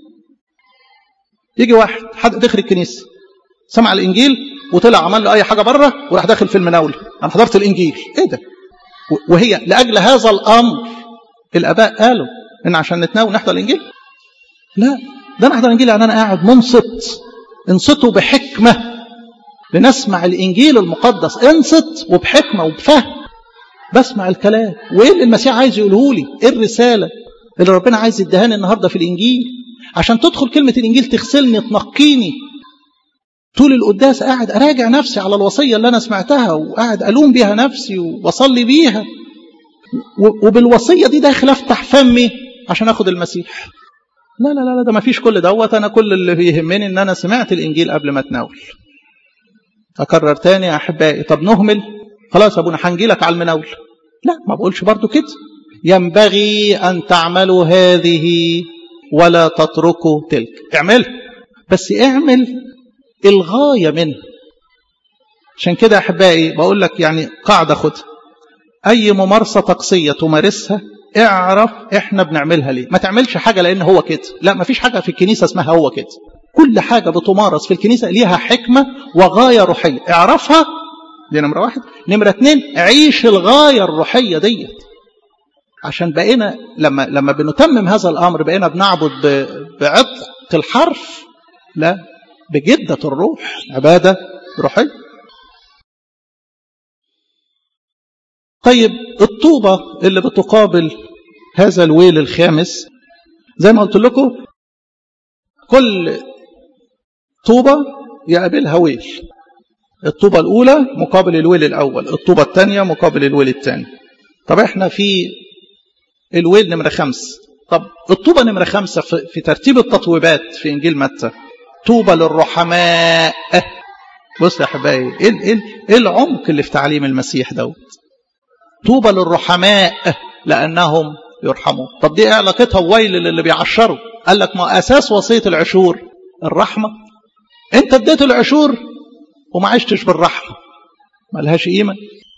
يجي واحد حد داخل الكنيسه سمع الانجيل وطلع عمل له اي حاجه بره وراح داخل في المناوله انا حضرت الانجيل ايه ده وهي لاجل هذا الامر الاباء قالوا ان عشان نتناول نحضر الانجيل لا ده انا احضر الانجيل يعني انا قاعد منصت انصتوا بحكمه لنسمع الانجيل المقدس انصت وبحكمه وبفهم بسمع الكلام وايه اللي المسيح عايز يقوله لي ايه الرساله اللي ربنا عايز يدهاني النهارده في الانجيل عشان تدخل كلمه الانجيل تغسلني تنقيني طول القداس قاعد اراجع نفسي على الوصيه اللي انا سمعتها وقاعد الوم بيها نفسي واصلي بيها وبالوصيه دي داخل افتح فمي عشان اخد المسيح لا لا لا ده ما فيش كل دوت انا كل اللي بيهمني ان انا سمعت الانجيل قبل ما اتناول اكرر تاني يا احبائي طب نهمل خلاص يا ابونا هنجي لك على المناول لا ما بقولش برضو كده ينبغي ان تعملوا هذه ولا تتركوا تلك اعمل بس اعمل الغايه منها عشان كده احبائي بقول لك يعني قاعده خدها اي ممارسه طقسيه تمارسها اعرف احنا بنعملها ليه ما تعملش حاجه لان هو كده لا ما فيش حاجه في الكنيسه اسمها هو كده كل حاجه بتمارس في الكنيسه ليها حكمه وغايه روحيه اعرفها دي نمره واحد نمره اتنين عيش الغايه الروحيه ديت عشان بقينا لما لما بنتمم هذا الامر بقينا بنعبد بعتق الحرف لا بجده الروح عباده روحيه طيب الطوبة اللي بتقابل هذا الويل الخامس زي ما قلت لكم كل طوبة يقابلها ويل الطوبة الأولى مقابل الويل الأول الطوبة الثانية مقابل الويل الثاني طب احنا في الويل نمرة خمس طب الطوبة نمرة خمسة في ترتيب التطويبات في إنجيل متى طوبة للرحماء بص يا حبايبي ايه ايه ايه العمق اللي في تعليم المسيح دوت طوبى للرحماء لانهم يرحمون طب دي ايه علاقتها بويل اللي بيعشروا قال لك ما اساس وصيه العشور الرحمه انت اديت العشور وما عشتش بالرحمه ملهاش قيمه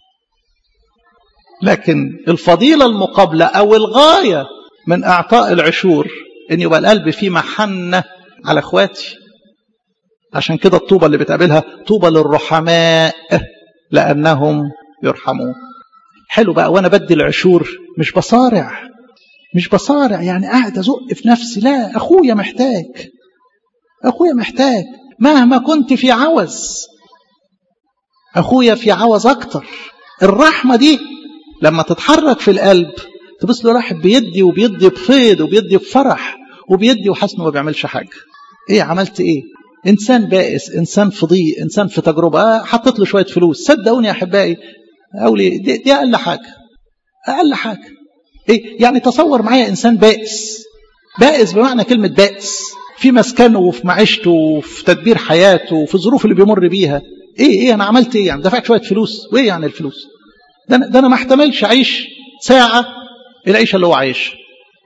لكن الفضيله المقابله او الغايه من اعطاء العشور ان يبقى القلب فيه محنه على اخواتي عشان كده الطوبة اللي بتقابلها طوبة للرحماء لأنهم يرحمون حلو بقى وأنا بدي العشور مش بصارع مش بصارع يعني قاعد أزق في نفسي لا أخويا محتاج أخويا محتاج مهما كنت في عوز أخويا في عوز أكتر الرحمة دي لما تتحرك في القلب تبص له راح بيدي وبيدي بفيض وبيدي بفرح وبيدي وحاسس ما بيعملش حاجة ايه عملت ايه انسان بائس انسان في ضيق انسان في تجربه آه حطيت له شويه فلوس صدقوني يا احبائي اولي دي, دي اقل حاجه اقل حاجه ايه يعني تصور معايا انسان بائس بائس بمعنى كلمه بائس في مسكنه وفي معيشته وفي تدبير حياته وفي الظروف اللي بيمر بيها ايه ايه انا عملت ايه يعني دفعت شويه فلوس وايه يعني الفلوس ده انا, ده أنا ما احتملش اعيش ساعه العيشه اللي هو عايشها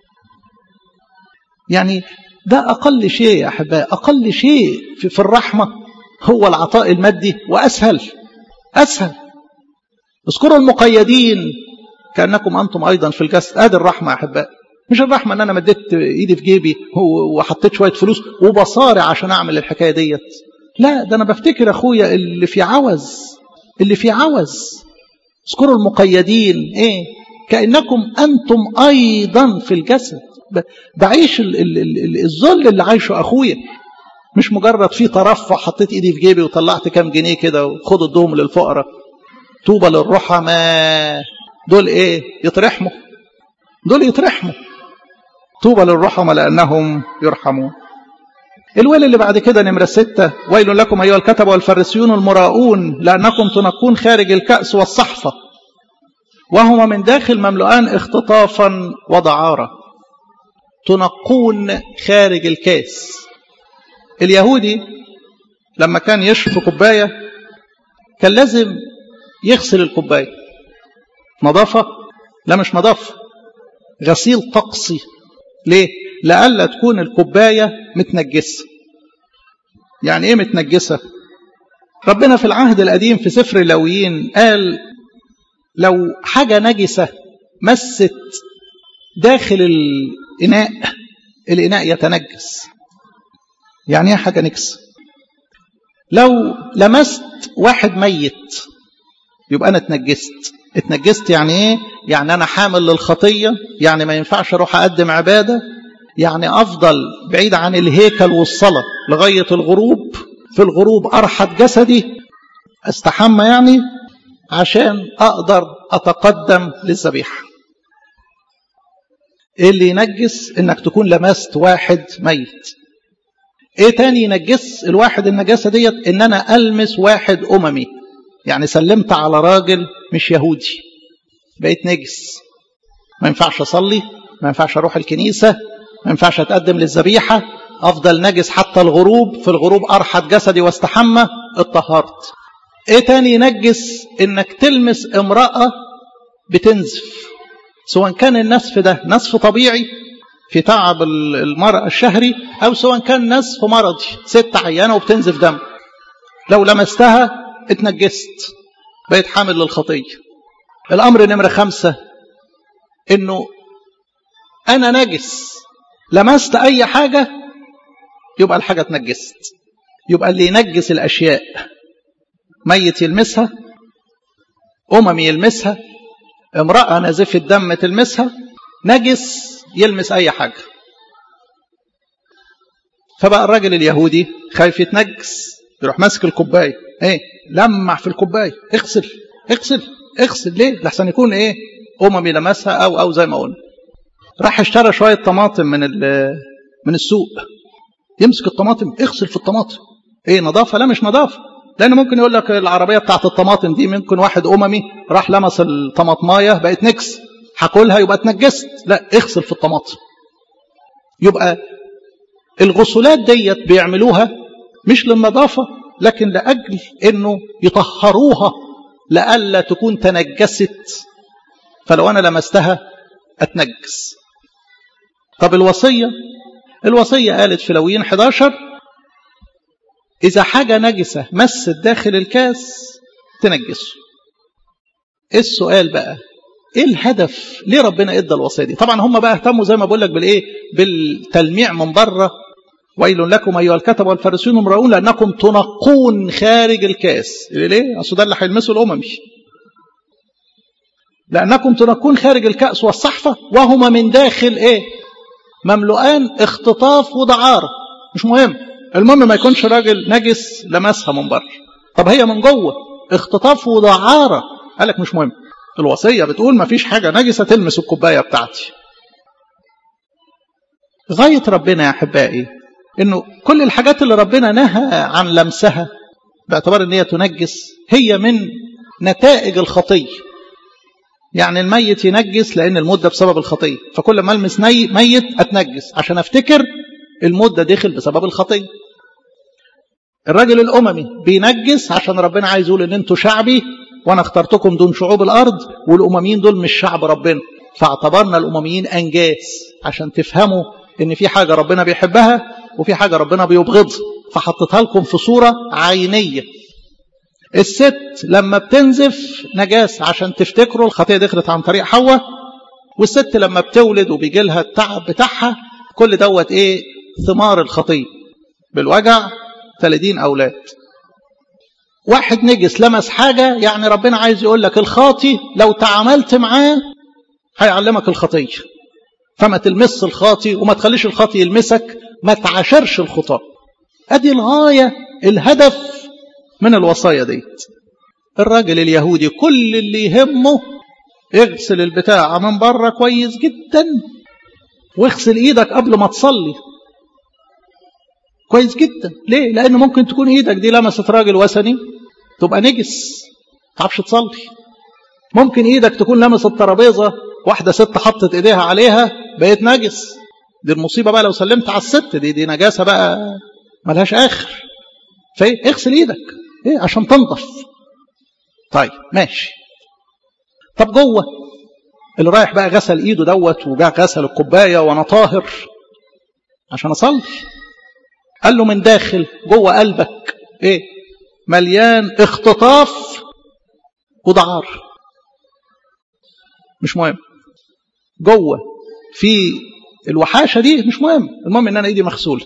يعني ده أقل شيء يا أحبائي أقل شيء في, في الرحمة هو العطاء المادي وأسهل أسهل اذكروا المقيدين كأنكم أنتم أيضا في الجسد ادي الرحمة يا أحبائي مش الرحمة ان انا مديت ايدي في جيبي وحطيت شوية فلوس وبصارع عشان اعمل الحكاية ديت لا ده انا بفتكر اخويا اللي في عوز اللي في عوز اذكروا المقيدين ايه كأنكم انتم ايضا في الجسد بعيش الذل اللي عايشه اخويا مش مجرد في ترفع حطيت ايدي في جيبي وطلعت كام جنيه كده وخد ادهم للفقراء طوبى للرحماء دول ايه يترحموا دول يترحموا طوبى للرحمة لأنهم يرحمون الويل اللي بعد كده نمرة ستة ويل لكم أيها الكتب والفريسيون المراؤون لأنكم تنقون خارج الكأس والصحفة وهما من داخل مملؤان اختطافا ودعارة تنقون خارج الكاس اليهودي لما كان يشرب كوباية كان لازم يغسل الكوباية نظافة لا مش نظافة غسيل طقسي ليه لألا تكون الكوباية متنجسة يعني ايه متنجسة ربنا في العهد القديم في سفر اللويين قال لو حاجة نجسة مست داخل الإناء الإناء يتنجس يعني ايه حاجة نجسة لو لمست واحد ميت يبقى أنا اتنجست اتنجست يعني ايه يعني انا حامل للخطيه يعني ما ينفعش اروح اقدم عباده يعني افضل بعيد عن الهيكل والصلاه لغايه الغروب في الغروب ارحت جسدي استحمى يعني عشان اقدر اتقدم للذبيحه ايه اللي ينجس انك تكون لمست واحد ميت ايه تاني ينجس الواحد النجاسه ديت ان انا المس واحد اممي يعني سلمت على راجل مش يهودي بقيت نجس ما ينفعش اصلي ما ينفعش اروح الكنيسه ما ينفعش اتقدم للذبيحه افضل نجس حتى الغروب في الغروب ارحت جسدي واستحمى اتطهرت ايه تاني ينجس انك تلمس امراه بتنزف سواء كان النسف ده نسف طبيعي في تعب المرأة الشهري أو سواء كان نسف مرضي ست عيانة وبتنزف دم لو لمستها اتنجست بقيت حامل للخطية الأمر نمرة خمسة إنه أنا نجس لمست أي حاجة يبقى الحاجة اتنجست يبقى اللي ينجس الأشياء ميت يلمسها أمم يلمسها امرأة نازفة الدم تلمسها نجس يلمس أي حاجة فبقى الراجل اليهودي خايف يتنجس يروح ماسك الكوبايه ايه لمع في الكوبايه اغسل اغسل اغسل ليه لحسن يكون ايه اممي لمسها او او زي ما قلنا راح اشترى شويه طماطم من من السوق يمسك الطماطم اغسل في الطماطم ايه نظافه لا مش نظافه لان ممكن يقول لك العربيه بتاعت الطماطم دي ممكن واحد اممي راح لمس الطماطمايه بقت نكس هاكلها يبقى اتنجست لا اغسل في الطماطم يبقى الغسولات ديت بيعملوها مش للنظافة لكن لأجل أنه يطهروها لألا تكون تنجست فلو أنا لمستها أتنجس طب الوصية الوصية قالت في لويين 11 إذا حاجة نجسة مست داخل الكاس تنجسه إيه السؤال بقى ايه الهدف ليه ربنا ادى الوصيه دي طبعا هم بقى اهتموا زي ما بقول لك بالايه بالتلميع من بره ويل لكم ايها الكتب والفارسيون امرؤون لانكم تنقون خارج الكاس ليه اصل ده اللي هيلمسه الاممي لانكم تنقون خارج الكاس والصحفه وهما من داخل ايه مملؤان اختطاف ودعاره مش مهم المهم ما يكونش راجل نجس لمسها من بره طب هي من جوه اختطاف ودعاره قال لك مش مهم الوصيه بتقول ما فيش حاجه نجسه تلمس الكوبايه بتاعتي غايه ربنا يا احبائي انه كل الحاجات اللي ربنا نهى عن لمسها باعتبار ان هي تنجس هي من نتائج الخطيه يعني الميت ينجس لان المده بسبب الخطيه فكل ما المس ميت اتنجس عشان افتكر المده دخل بسبب الخطيه الراجل الاممي بينجس عشان ربنا عايز يقول ان انتوا شعبي وانا اخترتكم دون شعوب الارض والامميين دول مش شعب ربنا فاعتبرنا الامميين انجاس عشان تفهموا ان في حاجه ربنا بيحبها وفي حاجه ربنا بيبغضها فحطيتها لكم في صوره عينيه الست لما بتنزف نجاس عشان تفتكروا الخطية دخلت عن طريق حواء والست لما بتولد وبيجي لها التعب بتاعها كل دوت ايه ثمار الخطية بالوجع 30 أولاد واحد نجس لمس حاجة يعني ربنا عايز يقول لك الخاطي لو تعاملت معاه هيعلمك الخطية فما تلمس الخاطي وما تخليش الخاطي يلمسك ما تعاشرش الخطاة ادي الغاية الهدف من الوصايا ديت الراجل اليهودي كل اللي يهمه اغسل البتاع من بره كويس جدا واغسل ايدك قبل ما تصلي كويس جدا ليه لان ممكن تكون ايدك دي لمست راجل وثني تبقى نجس تعرفش تصلي ممكن ايدك تكون لمست ترابيزه واحده ست حطت ايديها عليها بقيت نجس دي المصيبه بقى لو سلمت على الست دي دي نجاسه بقى ملهاش اخر فايه اغسل ايدك ايه عشان تنضف طيب ماشي طب جوه اللي رايح بقى غسل ايده دوت وجا غسل الكوبايه وانا طاهر عشان اصلي قال له من داخل جوه قلبك ايه مليان اختطاف ودعار مش مهم جوه في الوحاشه دي مش مهم المهم ان انا ايدي مغسوله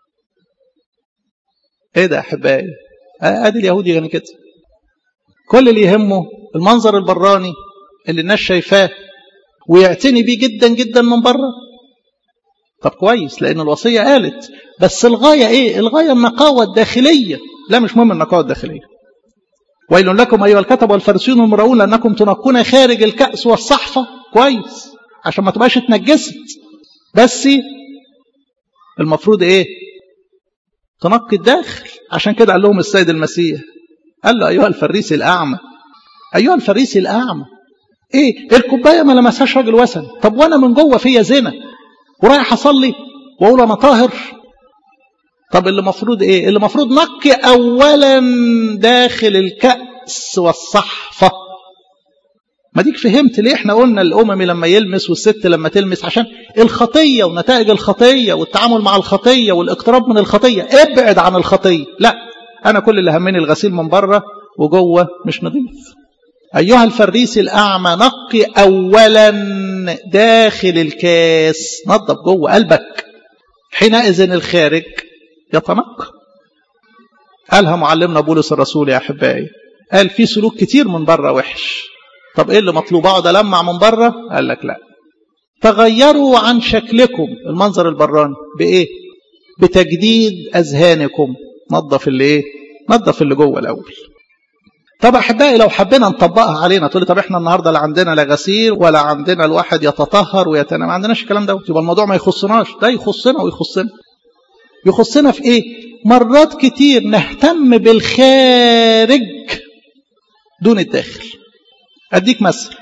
ايه ده يا احبائي ادي اليهودي يعني كده كل اللي يهمه المنظر البراني اللي الناس شايفاه ويعتني بيه جدا جدا من بره طب كويس لان الوصيه قالت بس الغايه ايه الغايه النقاوه الداخليه لا مش مهم النقاوه الداخليه ويل لكم ايها الكتب والفرسيون المرؤون لانكم تنقون خارج الكاس والصحفه كويس عشان ما تبقاش اتنجست بس المفروض ايه تنقي الداخل عشان كده قال لهم السيد المسيح قال له ايها الفريسي الاعمى ايها الفريسي الاعمى ايه الكوبايه ما لمسهاش راجل وثن طب وانا من جوه فيا زنا ورايح اصلي واقول انا طاهر طب اللي المفروض ايه اللي المفروض نقي اولا داخل الكاس والصحفه ما ديك فهمت ليه احنا قلنا الاممي لما يلمس والست لما تلمس عشان الخطيه ونتائج الخطيه والتعامل مع الخطيه والاقتراب من الخطيه ابعد عن الخطيه لا انا كل اللي همني الغسيل من بره وجوه مش نظيف ايها الفريسي الاعمى نقي اولا داخل الكاس نظف جوه قلبك حينئذ الخارج يتنقى قالها معلمنا بولس الرسول يا احبائي قال في سلوك كتير من بره وحش طب ايه اللي مطلوب اقعد المع من بره قال لك لا تغيروا عن شكلكم المنظر البراني بايه بتجديد اذهانكم نظف اللي ايه نظف اللي جوه الاول طب احبائي لو حبينا نطبقها علينا تقول لي طب احنا النهارده لا عندنا لا غسيل ولا عندنا الواحد يتطهر ويتنام ما عندناش الكلام دوت يبقى الموضوع ما يخصناش ده يخصنا ويخصنا يخصنا في ايه مرات كتير نهتم بالخارج دون الداخل اديك مثل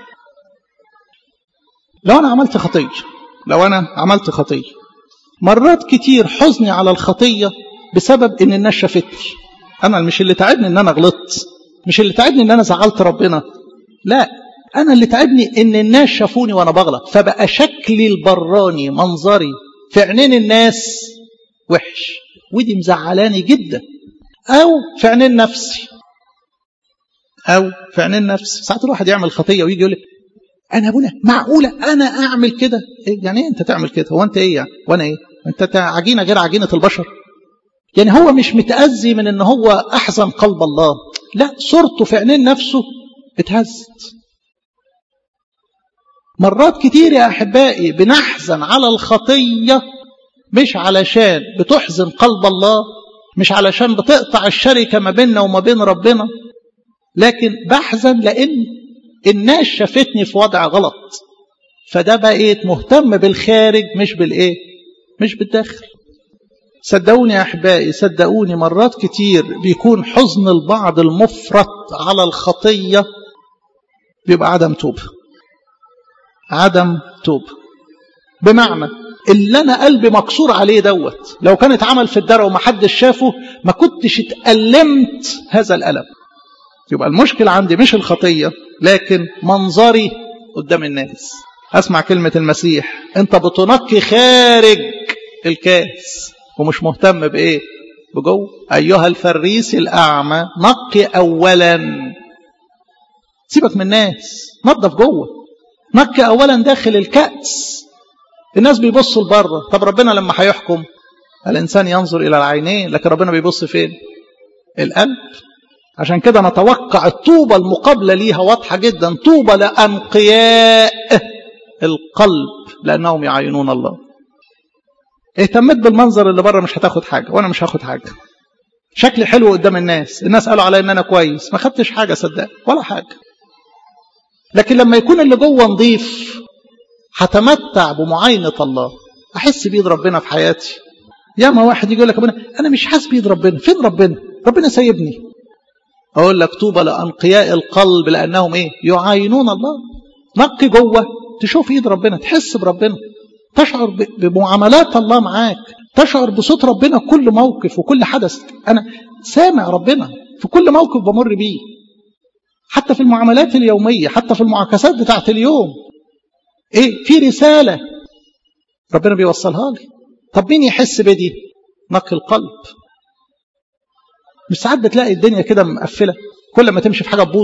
لو انا عملت خطيه لو انا عملت خطيه مرات كتير حزني على الخطيه بسبب ان الناس شافتني انا مش اللي تعبني ان انا غلطت مش اللي تعبني ان انا زعلت ربنا لا انا اللي تعبني ان الناس شافوني وانا بغلط فبقى شكلي البراني منظري في عينين الناس وحش ودي مزعلاني جدا او في عينين نفسي او في عينين نفسي ساعات الواحد يعمل خطيه ويجي يقول لك انا ابونا معقوله انا اعمل كده إيه يعني ايه انت تعمل كده هو انت ايه يعني وانا ايه انت عجينه غير عجينه البشر يعني هو مش متأذي من ان هو احزن قلب الله لا صورته في عينين نفسه اتهزت مرات كتير يا احبائي بنحزن على الخطيه مش علشان بتحزن قلب الله مش علشان بتقطع الشركه ما بيننا وما بين ربنا لكن بحزن لان الناس شافتني في وضع غلط فده بقيت مهتم بالخارج مش بالايه مش بالداخل صدقوني يا احبائي صدقوني مرات كتير بيكون حزن البعض المفرط على الخطيه بيبقى عدم توبه عدم توبه بمعنى اللي انا قلبي مكسور عليه دوت لو كان اتعمل في الدرع ومحدش شافه ما كنتش اتألمت هذا الألم يبقى المشكلة عندي مش الخطية لكن منظري قدام الناس اسمع كلمة المسيح انت بتنقي خارج الكاس ومش مهتم بايه بجوه أيها الفريس الأعمى نقي أولا سيبك من الناس نظف جوه نقي أولا داخل الكأس الناس بيبصوا لبره طب ربنا لما هيحكم الإنسان ينظر إلى العينين لكن ربنا بيبص فين القلب عشان كده نتوقع الطوبة المقابلة ليها واضحة جدا طوبة لأنقياء القلب لأنهم يعينون الله اهتمت بالمنظر اللي بره مش هتاخد حاجة وأنا مش هاخد حاجة شكلي حلو قدام الناس الناس قالوا عليا ان انا كويس ما خدتش حاجة صدق ولا حاجة لكن لما يكون اللي جوه نظيف هتمتع بمعاينة الله احس بيد ربنا في حياتي ياما واحد يجي يقول لك ربنا انا مش حاسس بيد ربنا فين ربنا ربنا سايبني اقول لك طوبى لانقياء القلب لانهم ايه يعاينون الله نقي جوه تشوف ايد ربنا تحس بربنا تشعر بمعاملات الله معاك تشعر بصوت ربنا كل موقف وكل حدث انا سامع ربنا في كل موقف بمر بيه حتى في المعاملات اليوميه حتى في المعاكسات بتاعت اليوم ايه في رساله ربنا بيوصلها لي طب مين يحس بدي نقي القلب مش ساعات بتلاقي الدنيا كده مقفله كل ما تمشي في حاجه تبوظ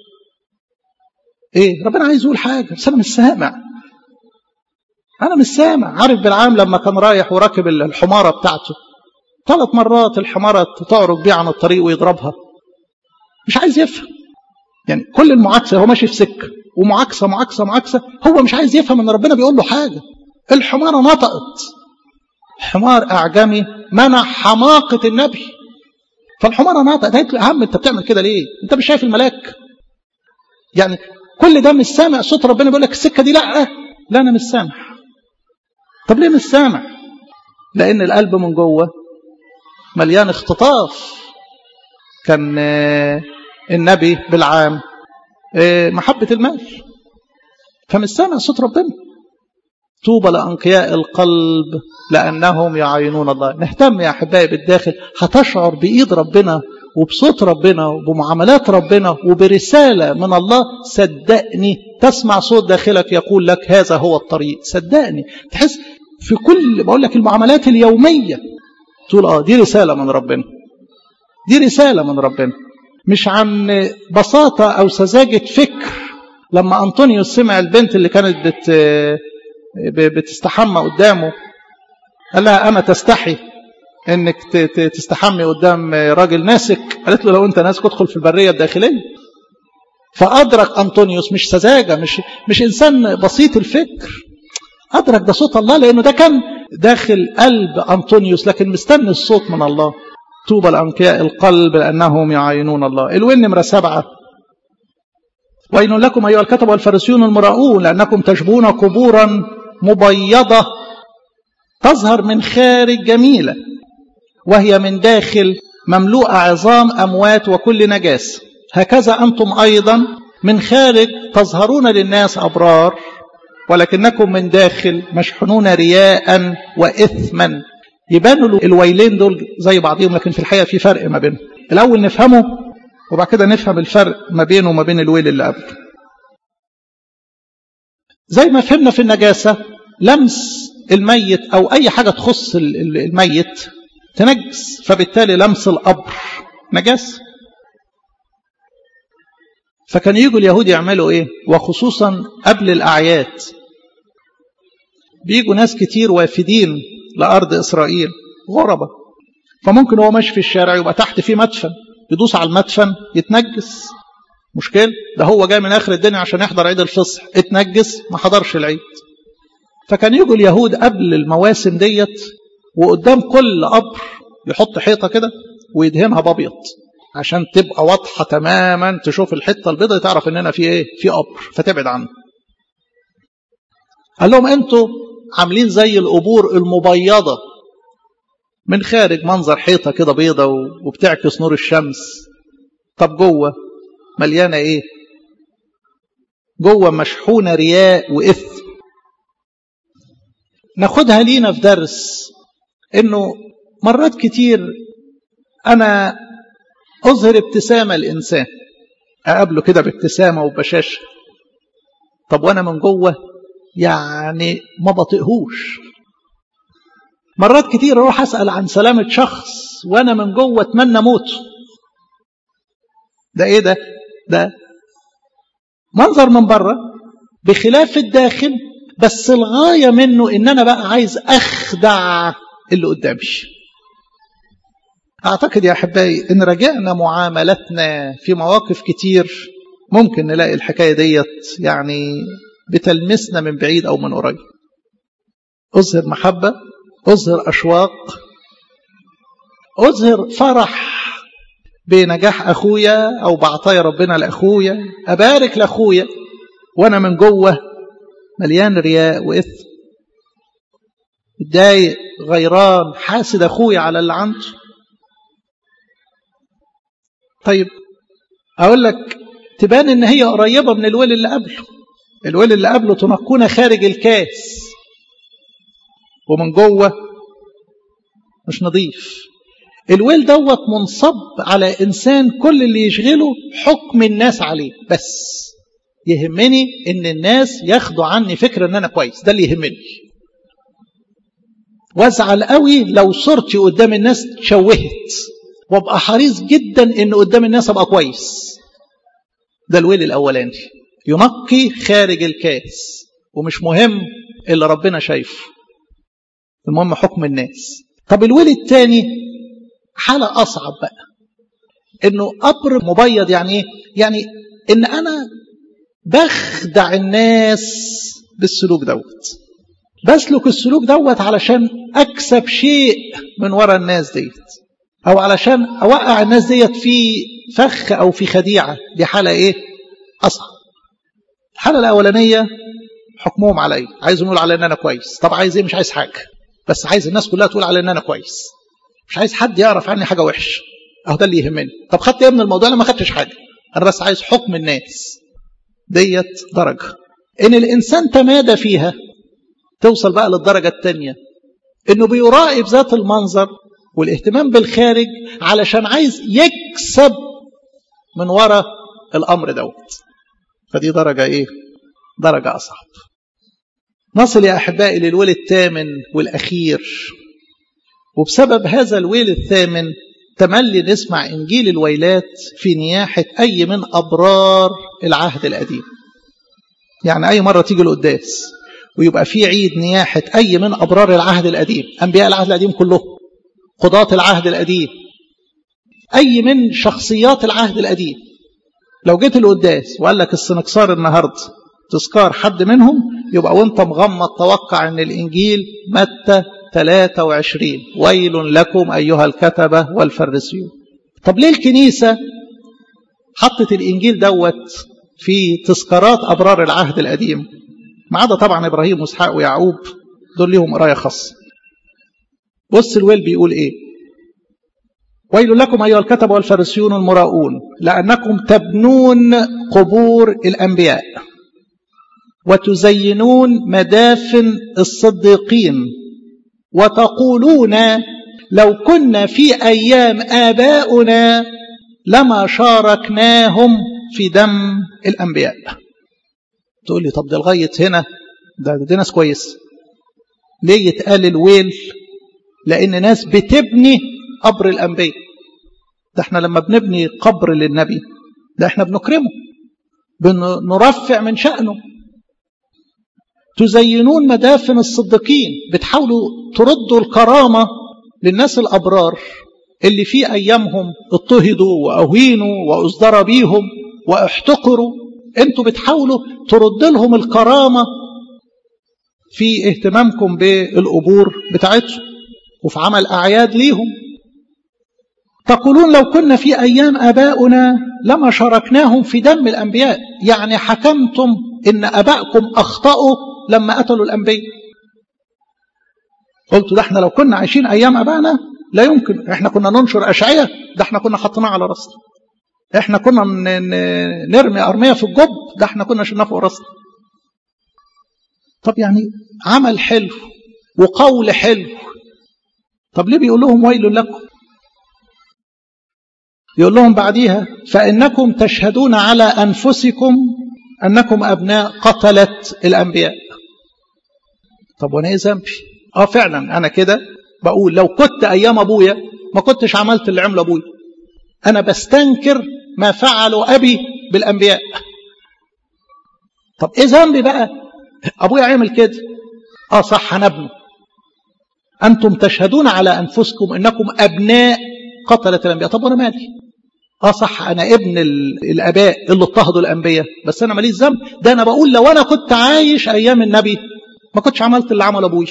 ايه ربنا عايز يقول حاجه بس انا مش سامع انا مش سامع عارف بالعام لما كان رايح وراكب الحماره بتاعته ثلاث مرات الحماره تعرج بيه عن الطريق ويضربها مش عايز يفهم يعني كل المعاكسه هو ماشي في سكه ومعاكسه معاكسه معاكسه هو مش عايز يفهم ان ربنا بيقول له حاجه الحماره نطقت حمار اعجمي منع حماقه النبي فالحماره نطقت قالت له يا عم انت بتعمل كده ليه انت مش شايف الملاك يعني كل ده مش سامع صوت ربنا بيقول لك السكه دي لا لا انا مش سامع طب ليه مش سامع لان القلب من جوه مليان اختطاف كان النبي بالعام محبة المال فمش سامع صوت ربنا طوبى لأنقياء القلب لأنهم يعينون الله نهتم يا أحبائي بالداخل هتشعر بإيد ربنا وبصوت ربنا وبمعاملات ربنا وبرسالة من الله صدقني تسمع صوت داخلك يقول لك هذا هو الطريق صدقني تحس في كل بقول لك المعاملات اليومية تقول اه دي رسالة من ربنا دي رسالة من ربنا مش عن بساطة أو سذاجة فكر لما أنطونيوس سمع البنت اللي كانت بت بتستحمى قدامه قال لها أما تستحي انك تستحمي قدام راجل ناسك قالت له لو انت ناسك ادخل في البريه الداخليه فادرك انطونيوس مش سذاجه مش مش انسان بسيط الفكر ادرك ده صوت الله لانه ده كان داخل قلب انطونيوس لكن مستني الصوت من الله طوبى لانقياء القلب لانهم يعاينون الله الوين نمره سبعه وإن لكم أيها الكتب والفريسيون المراؤون لأنكم تشبهون قبورا مبيضة تظهر من خارج جميلة وهي من داخل مملوءة عظام أموات وكل نجاس هكذا أنتم أيضا من خارج تظهرون للناس أبرار ولكنكم من داخل مشحونون رياء وإثما يبانوا الويلين دول زي بعضهم لكن في الحقيقة في فرق ما بينهم الأول نفهمه وبعد كده نفهم الفرق ما بينه وما بين الويل اللي قبله زي ما فهمنا في النجاسة لمس الميت أو أي حاجة تخص الميت تنجس فبالتالي لمس القبر نجاسة فكان يجوا اليهود يعملوا ايه وخصوصا قبل الأعياد بيجوا ناس كتير وافدين لأرض إسرائيل غربة فممكن هو ماشي في الشارع يبقى تحت فيه مدفن يدوس على المدفن يتنجس مشكلة ده هو جاي من آخر الدنيا عشان يحضر عيد الفصح اتنجس ما حضرش العيد فكان يجوا اليهود قبل المواسم ديت وقدام كل قبر يحط حيطة كده ويدهنها بابيض عشان تبقى واضحة تماما تشوف الحتة البيضة تعرف اننا في ايه في قبر فتبعد عنه قال لهم انتوا عاملين زي القبور المبيضة من خارج منظر حيطة كده بيضة وبتعكس نور الشمس طب جوه مليانة ايه جوه مشحونة رياء وإثم ناخدها لينا في درس انه مرات كتير انا اظهر ابتسامة الانسان اقابله كده بابتسامة وبشاشة طب وانا من جوه يعني ما بطيقهوش مرات كتير اروح اسال عن سلامه شخص وانا من جوه اتمنى موته ده ايه ده ده منظر من بره بخلاف الداخل بس الغاية منه ان انا بقى عايز اخدع اللي قدامي اعتقد يا احبائي ان رجعنا معاملتنا في مواقف كتير ممكن نلاقي الحكاية ديت يعني بتلمسنا من بعيد او من قريب اظهر محبة اظهر اشواق اظهر فرح بنجاح اخويا او بعطايا ربنا لاخويا ابارك لاخويا وانا من جوه مليان رياء واثم متضايق غيران حاسد اخويا على اللي عنده طيب اقول لك تبان ان هي قريبه من الويل اللي قبله الويل اللي قبله تنقون خارج الكاس ومن جوه مش نظيف الويل دوت منصب على انسان كل اللي يشغله حكم الناس عليه بس يهمني ان الناس ياخدوا عني فكره ان انا كويس ده اللي يهمني وازعل قوي لو صورتي قدام الناس تشوهت وابقى حريص جدا ان قدام الناس ابقى كويس ده الويل الاولاني ينقي خارج الكاس ومش مهم اللي ربنا شايفه المهم حكم الناس طب الويل الثاني حالة أصعب بقى إنه قبر مبيض يعني إيه؟ يعني إن أنا بخدع الناس بالسلوك دوت بسلك السلوك دوت علشان أكسب شيء من ورا الناس ديت أو علشان أوقع الناس ديت في فخ أو في خديعة دي حالة إيه؟ أصعب الحالة الأولانية حكمهم علي عايزهم يقولوا على إن أنا كويس طب عايز إيه مش عايز حاجة بس عايز الناس كلها تقول على إن أنا كويس مش عايز حد يعرف عني حاجه وحشه اهو ده اللي يهمني طب خدت ايه من الموضوع انا ما خدتش حاجه انا بس عايز حكم الناس ديت درجه ان الانسان تمادى فيها توصل بقى للدرجه الثانيه انه بيراقب ذات المنظر والاهتمام بالخارج علشان عايز يكسب من وراء الامر دوت فدي درجه ايه درجه اصعب نصل يا احبائي للول الثامن والاخير وبسبب هذا الويل الثامن تملي نسمع إنجيل الويلات في نياحة أي من أبرار العهد القديم يعني أي مرة تيجي القداس ويبقى في عيد نياحة أي من أبرار العهد القديم أنبياء العهد القديم كلهم قضاة العهد القديم أي من شخصيات العهد القديم لو جيت القداس وقال لك السنكسار النهاردة تذكار حد منهم يبقى وانت مغمض توقع ان الانجيل متى 23 ويل لكم أيها الكتبة والفرسيون طب ليه الكنيسة حطت الإنجيل دوت في تذكارات أبرار العهد القديم ما عدا طبعا إبراهيم وإسحاق ويعقوب دول ليهم قراية خاصة بص الويل بيقول إيه ويل لكم أيها الكتبة والفرسيون المراؤون لأنكم تبنون قبور الأنبياء وتزينون مدافن الصديقين وتقولون لو كنا في أيام آباؤنا لما شاركناهم في دم الأنبياء تقول لي طب ده لغاية هنا ده, ده ناس كويس ليه يتقال الويل لأن ناس بتبني قبر الأنبياء ده احنا لما بنبني قبر للنبي ده احنا بنكرمه بنرفع من شأنه تزينون مدافن الصديقين بتحاولوا تردوا الكرامة للناس الأبرار اللي في أيامهم اضطهدوا وأهينوا وأصدر بيهم واحتقروا انتوا بتحاولوا ترد لهم الكرامة في اهتمامكم بالقبور بتاعتهم وفي عمل أعياد ليهم تقولون لو كنا في أيام آباؤنا لما شاركناهم في دم الأنبياء يعني حكمتم إن أبائكم أخطأوا لما قتلوا الأنبياء قلت ده احنا لو كنا عايشين أيام أبائنا لا يمكن احنا كنا ننشر أشعية ده احنا كنا حطيناه على راسنا احنا كنا نرمي أرمية في الجب ده احنا كنا شلناه فوق راسنا طب يعني عمل حلو وقول حلو طب ليه بيقول لهم ويل لكم يقول لهم بعديها فإنكم تشهدون على أنفسكم أنكم أبناء قتلت الأنبياء طب وأنا إيه ذنبي؟ آه فعلا أنا كده بقول لو كنت أيام أبويا ما كنتش عملت اللي عمله ابويا انا بستنكر ما فعله ابي بالانبياء طب ايه ذنبي بقى ابويا عمل كده اه صح انا ابنه انتم تشهدون على انفسكم انكم ابناء قتله الانبياء طب وانا مالي اه صح انا ابن الاباء اللي اضطهدوا الانبياء بس انا ماليش ذنب ده انا بقول لو انا كنت عايش ايام النبي ما كنتش عملت اللي عمله ابويا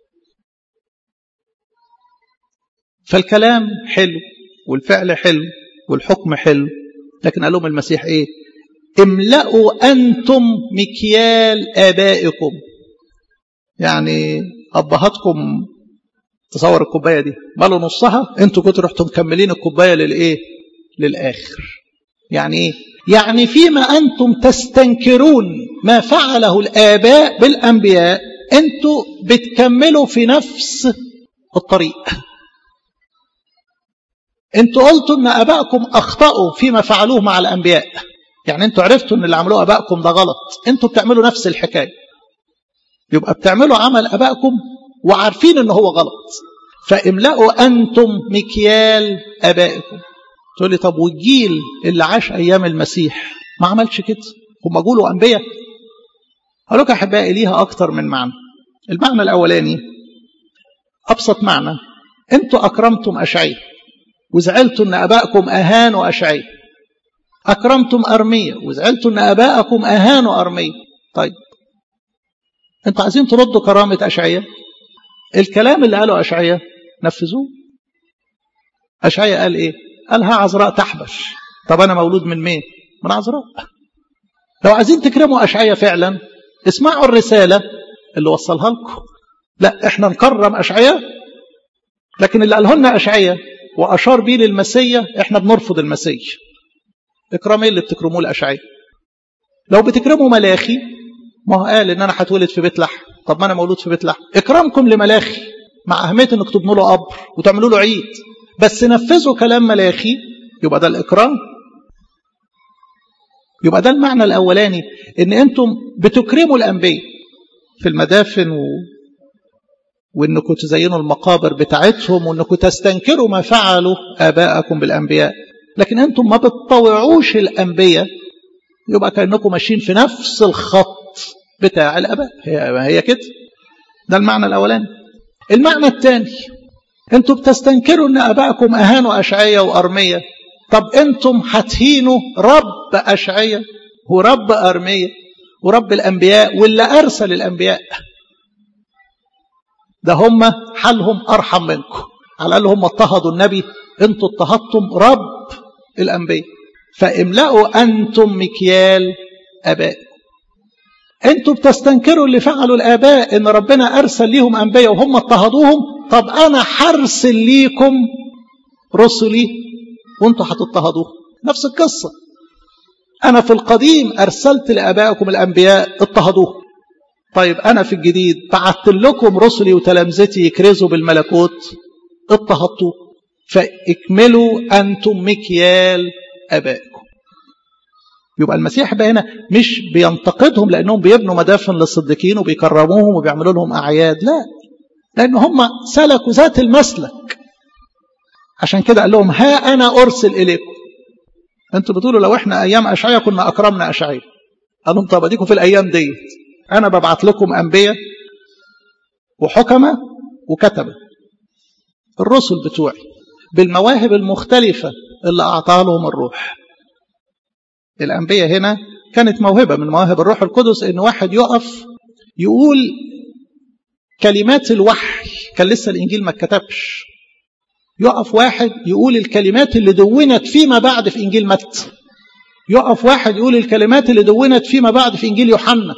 فالكلام حلو والفعل حلو والحكم حلو لكن قال لهم المسيح ايه املأوا انتم مكيال ابائكم يعني ابهاتكم تصور الكوبايه دي مالوا نصها انتوا كنتوا رحتوا مكملين الكوبايه للايه للاخر يعني ايه يعني فيما انتم تستنكرون ما فعله الاباء بالانبياء انتوا بتكملوا في نفس الطريق انتوا قلتوا ان ابائكم اخطاوا فيما فعلوه مع الانبياء يعني انتوا عرفتوا ان اللي عملوه ابائكم ده غلط انتوا بتعملوا نفس الحكايه يبقى بتعملوا عمل ابائكم وعارفين ان هو غلط فاملأوا انتم مكيال ابائكم تقول لي طب والجيل اللي عاش ايام المسيح ما عملش كده هم جولوا انبياء هقول لكم احبائي ليها اكتر من معنى المعنى الاولاني ابسط معنى انتوا اكرمتم اشعياء وزعلتوا ان ابائكم اهانوا اشعياء اكرمتم ارميه وزعلتوا ان ابائكم اهانوا ارميه طيب انتوا عايزين تردوا كرامه اشعياء الكلام اللي قاله اشعياء نفذوه اشعياء قال ايه قال ها عذراء تحبش طب انا مولود من مين من عذراء لو عايزين تكرموا اشعياء فعلا اسمعوا الرساله اللي وصلها لكم لا احنا نكرم اشعياء لكن اللي قاله لنا اشعياء واشار بيه للمسيا احنا بنرفض المسيا اكرام ايه اللي بتكرموه لاشعياء لو بتكرموا ملاخي ما هو قال ان انا هتولد في بيت لحم طب ما انا مولود في بيت لحم اكرامكم لملاخي مع اهميه انك تبنوا له قبر وتعملوا له عيد بس نفذوا كلام ملاخي يبقى ده الاكرام يبقى ده المعنى الاولاني ان انتم بتكرموا الانبياء في المدافن و... وانكم تزينوا المقابر بتاعتهم وانكم تستنكروا ما فعلوا اباءكم بالانبياء لكن انتم ما بتطوعوش الانبياء يبقى كانكم ماشيين في نفس الخط بتاع الاباء هي هي كده ده المعنى الاولاني المعنى الثاني انتم بتستنكروا ان ابائكم اهانوا اشعياء وارميه طب انتم هتهينوا رب اشعياء ورب ارميه ورب الانبياء واللي ارسل الانبياء ده هم حالهم ارحم منكم على الاقل هم اضطهدوا النبي انتوا اضطهدتم رب الانبياء فاملأوا انتم مكيال ابائكم انتوا بتستنكروا اللي فعلوا الاباء ان ربنا ارسل ليهم انبياء وهم اضطهدوهم طب انا هرسل ليكم رسلي وانتوا هتضطهدوهم نفس القصه انا في القديم ارسلت لابائكم الانبياء اضطهدوهم طيب انا في الجديد بعت لكم رسلي وتلامذتي يكرزوا بالملكوت اضطهدتوه فاكملوا انتم مكيال ابائكم يبقى المسيح بقى هنا مش بينتقدهم لانهم بيبنوا مدافن للصديقين وبيكرموهم وبيعملوا لهم اعياد لا لان هم سلكوا ذات المسلك عشان كده قال لهم ها انا ارسل اليكم انتوا بتقولوا لو احنا ايام اشعياء كنا اكرمنا اشعياء قال لهم طب اديكم في الايام ديت انا ببعت لكم انبياء وحكمه وكتبه الرسل بتوعي بالمواهب المختلفه اللي اعطاها لهم الروح الأنبياء هنا كانت موهبة من مواهب الروح القدس إن واحد يقف يقول كلمات الوحي كان لسه الإنجيل ما اتكتبش يقف واحد يقول الكلمات اللي دونت فيما بعد في إنجيل متى يقف واحد يقول الكلمات اللي دونت فيما بعد في إنجيل يوحنا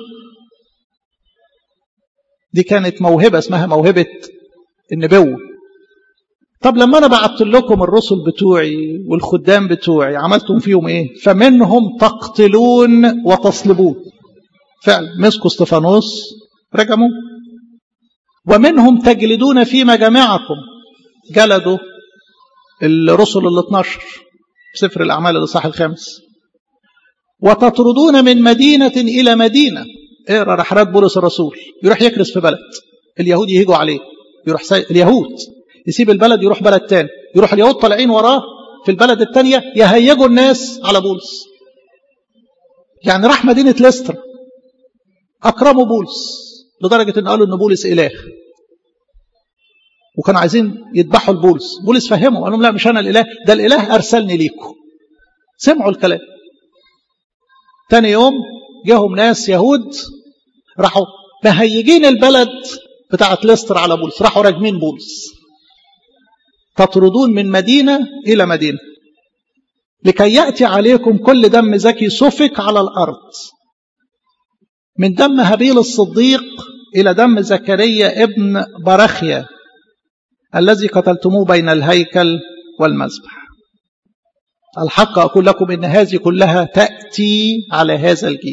دي كانت موهبة اسمها موهبة النبوة طب لما انا بعت لكم الرسل بتوعي والخدام بتوعي عملتم فيهم ايه فمنهم تقتلون وتصلبون فعلا مسكوا استفانوس رجموا ومنهم تجلدون في مجامعكم جلدوا الرسل ال 12 سفر الاعمال الاصحاح الخامس وتطردون من مدينه الى مدينه اقرا رحلات بولس الرسول يروح يكرس في بلد اليهود يهجوا عليه يروح سي... اليهود يسيب البلد يروح بلد تاني يروح اليهود طالعين وراه في البلد الثانيه يهيجوا الناس على بولس يعني راح مدينه ليستر اكرموا بولس لدرجه ان قالوا ان بولس اله وكانوا عايزين يذبحوا البولس بولس فهمهم قال لهم لا مش انا الاله ده الاله ارسلني ليكم سمعوا الكلام تاني يوم جاهم ناس يهود راحوا مهيجين البلد بتاعت ليستر على بولس راحوا راجمين بولس تطردون من مدينة إلى مدينة لكي يأتي عليكم كل دم زكي سفك على الأرض من دم هابيل الصديق إلى دم زكريا ابن برخيا الذي قتلتموه بين الهيكل والمذبح الحق أقول لكم إن هذه كلها تأتي على هذا الجيل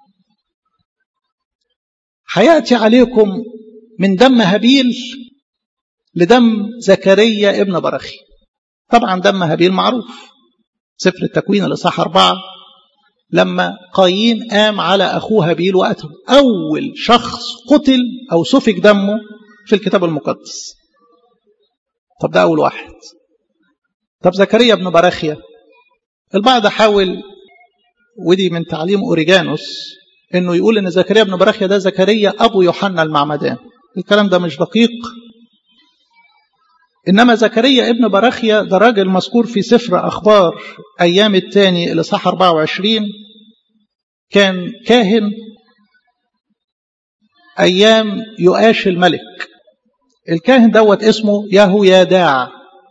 هيأتي عليكم من دم هابيل لدم زكريا ابن برخي طبعا دم هابيل معروف سفر التكوين الإصحاح أربعة لما قايين قام على أخوه هابيل وقتله أول شخص قتل أو سفك دمه في الكتاب المقدس طب ده أول واحد طب زكريا ابن براخيا البعض حاول ودي من تعليم أوريجانوس انه يقول ان زكريا ابن براخيا ده زكريا ابو يوحنا المعمدان الكلام ده مش دقيق انما زكريا ابن براخيا ده راجل مذكور في سفر اخبار ايام الثاني الاصحاح 24 كان كاهن ايام يؤاش الملك الكاهن دوت اسمه ياهو ياداع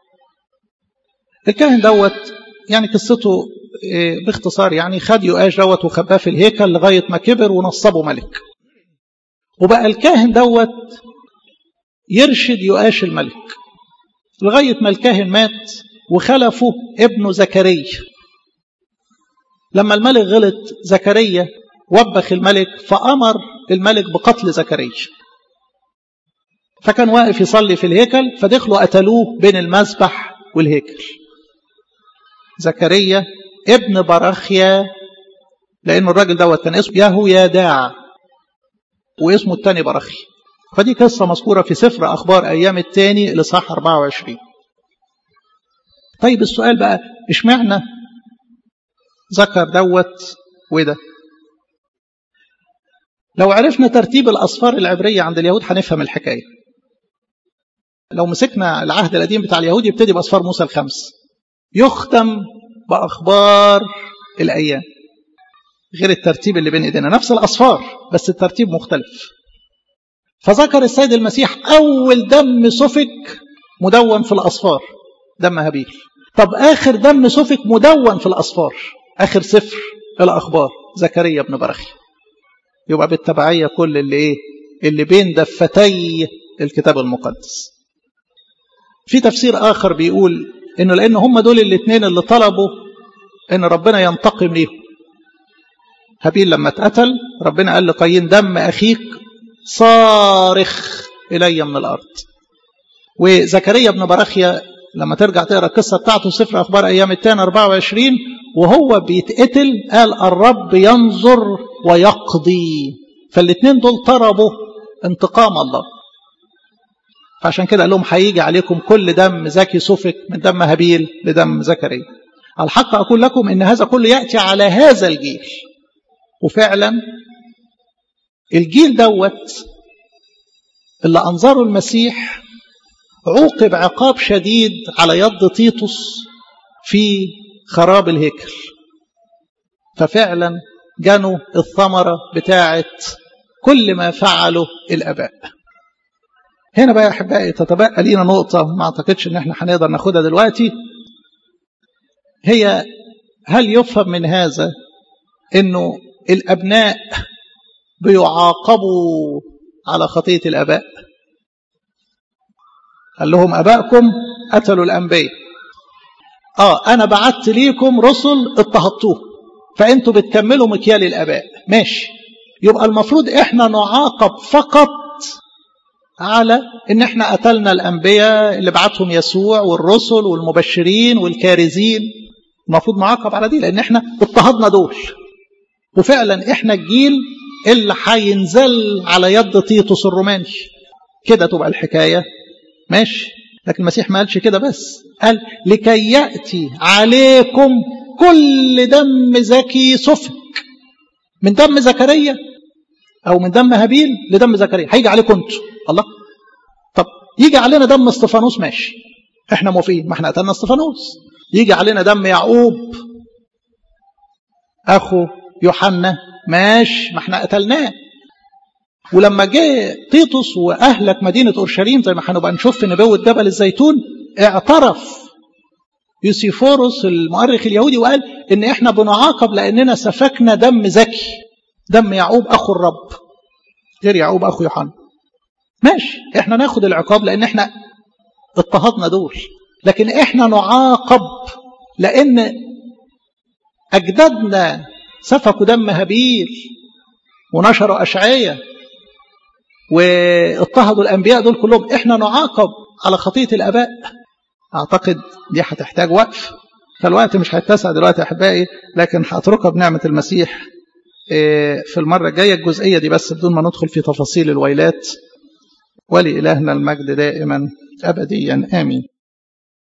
الكاهن دوت يعني قصته باختصار يعني خد يؤاش دوت وخباه في الهيكل لغايه ما كبر ونصبه ملك وبقى الكاهن دوت يرشد يؤاش الملك لغايه ما الكاهن مات وخلفه ابنه زكريا لما الملك غلط زكريا وبخ الملك فامر الملك بقتل زكريا فكان واقف يصلي في الهيكل فدخلوا قتلوه بين المذبح والهيكل زكريا ابن براخيا لأن الراجل دوت كان اسمه ياهو ياداع واسمه الثاني براخيا فدي قصة مذكورة في سفر أخبار أيام الثاني لصح 24 طيب السؤال بقى اشمعنى ذكر دوت وده لو عرفنا ترتيب الأصفار العبرية عند اليهود هنفهم الحكاية لو مسكنا العهد القديم بتاع اليهود يبتدي بأصفار موسى الخمس يختم بأخبار الأيام غير الترتيب اللي بين إيدينا نفس الأصفار بس الترتيب مختلف فذكر السيد المسيح أول دم سفك مدون في الأصفار دم هابيل طب آخر دم سفك مدون في الأصفار آخر سفر الأخبار زكريا بن برخي يبقى بالتبعية كل اللي إيه اللي بين دفتي الكتاب المقدس في تفسير آخر بيقول إنه لأن هم دول الاثنين اللي طلبوا إن ربنا ينتقم ليهم هابيل لما اتقتل ربنا قال لقايين دم أخيك صارخ إلي من الأرض وزكريا بن براخيا لما ترجع تقرا القصه بتاعته سفر اخبار ايام التاني 24 وهو بيتقتل قال الرب ينظر ويقضي فالاثنين دول طلبوا انتقام الله فعشان كده قال لهم هيجي عليكم كل دم زكي سفك من دم هابيل لدم زكريا الحق اقول لكم ان هذا كله ياتي على هذا الجيل وفعلا الجيل دوت اللي انظره المسيح عوقب عقاب شديد على يد تيتوس في خراب الهيكل ففعلا جنوا الثمرة بتاعة كل ما فعله الآباء هنا بقى يا أحبائي تتبقى لينا نقطة ما أعتقدش إن إحنا هنقدر ناخدها دلوقتي هي هل يفهم من هذا إنه الأبناء بيعاقبوا على خطية الآباء قال لهم أبائكم قتلوا الأنبياء آه أنا بعت ليكم رسل اضطهدتوه فأنتوا بتكملوا مكيال الآباء ماشي يبقى المفروض إحنا نعاقب فقط على إن إحنا قتلنا الأنبياء اللي بعتهم يسوع والرسل والمبشرين والكارزين المفروض نعاقب على دي لأن إحنا اضطهدنا دول وفعلا إحنا الجيل اللي هينزل على يد تيتوس الروماني كده تبقى الحكاية ماشي لكن المسيح ما قالش كده بس قال لكي يأتي عليكم كل دم زكي سفك من دم زكريا أو من دم هابيل لدم زكريا هيجي عليكم انتوا الله طب يجي علينا دم استفانوس ماشي احنا موافقين ما احنا قتلنا استفانوس يجي علينا دم يعقوب اخو يوحنا ماشي ما احنا قتلناه ولما جه تيتوس واهلك مدينه اورشليم زي ما هنبقى نشوف في نبوه جبل الزيتون اعترف يوسيفوروس المؤرخ اليهودي وقال ان احنا بنعاقب لاننا سفكنا دم زكي دم يعقوب اخو الرب غير يعقوب اخو يوحنا ماشي احنا ناخد العقاب لان احنا اضطهدنا دول لكن احنا نعاقب لان اجدادنا سفكوا دم هابيل ونشروا اشعيه واضطهدوا الانبياء دول كلهم احنا نعاقب على خطيه الاباء اعتقد دي هتحتاج وقف فالوقت مش هيتسع دلوقتي يا احبائي لكن هتركها بنعمه المسيح في المره الجايه الجزئيه دي بس بدون ما ندخل في تفاصيل الويلات ولإلهنا المجد دائما أبديا آمين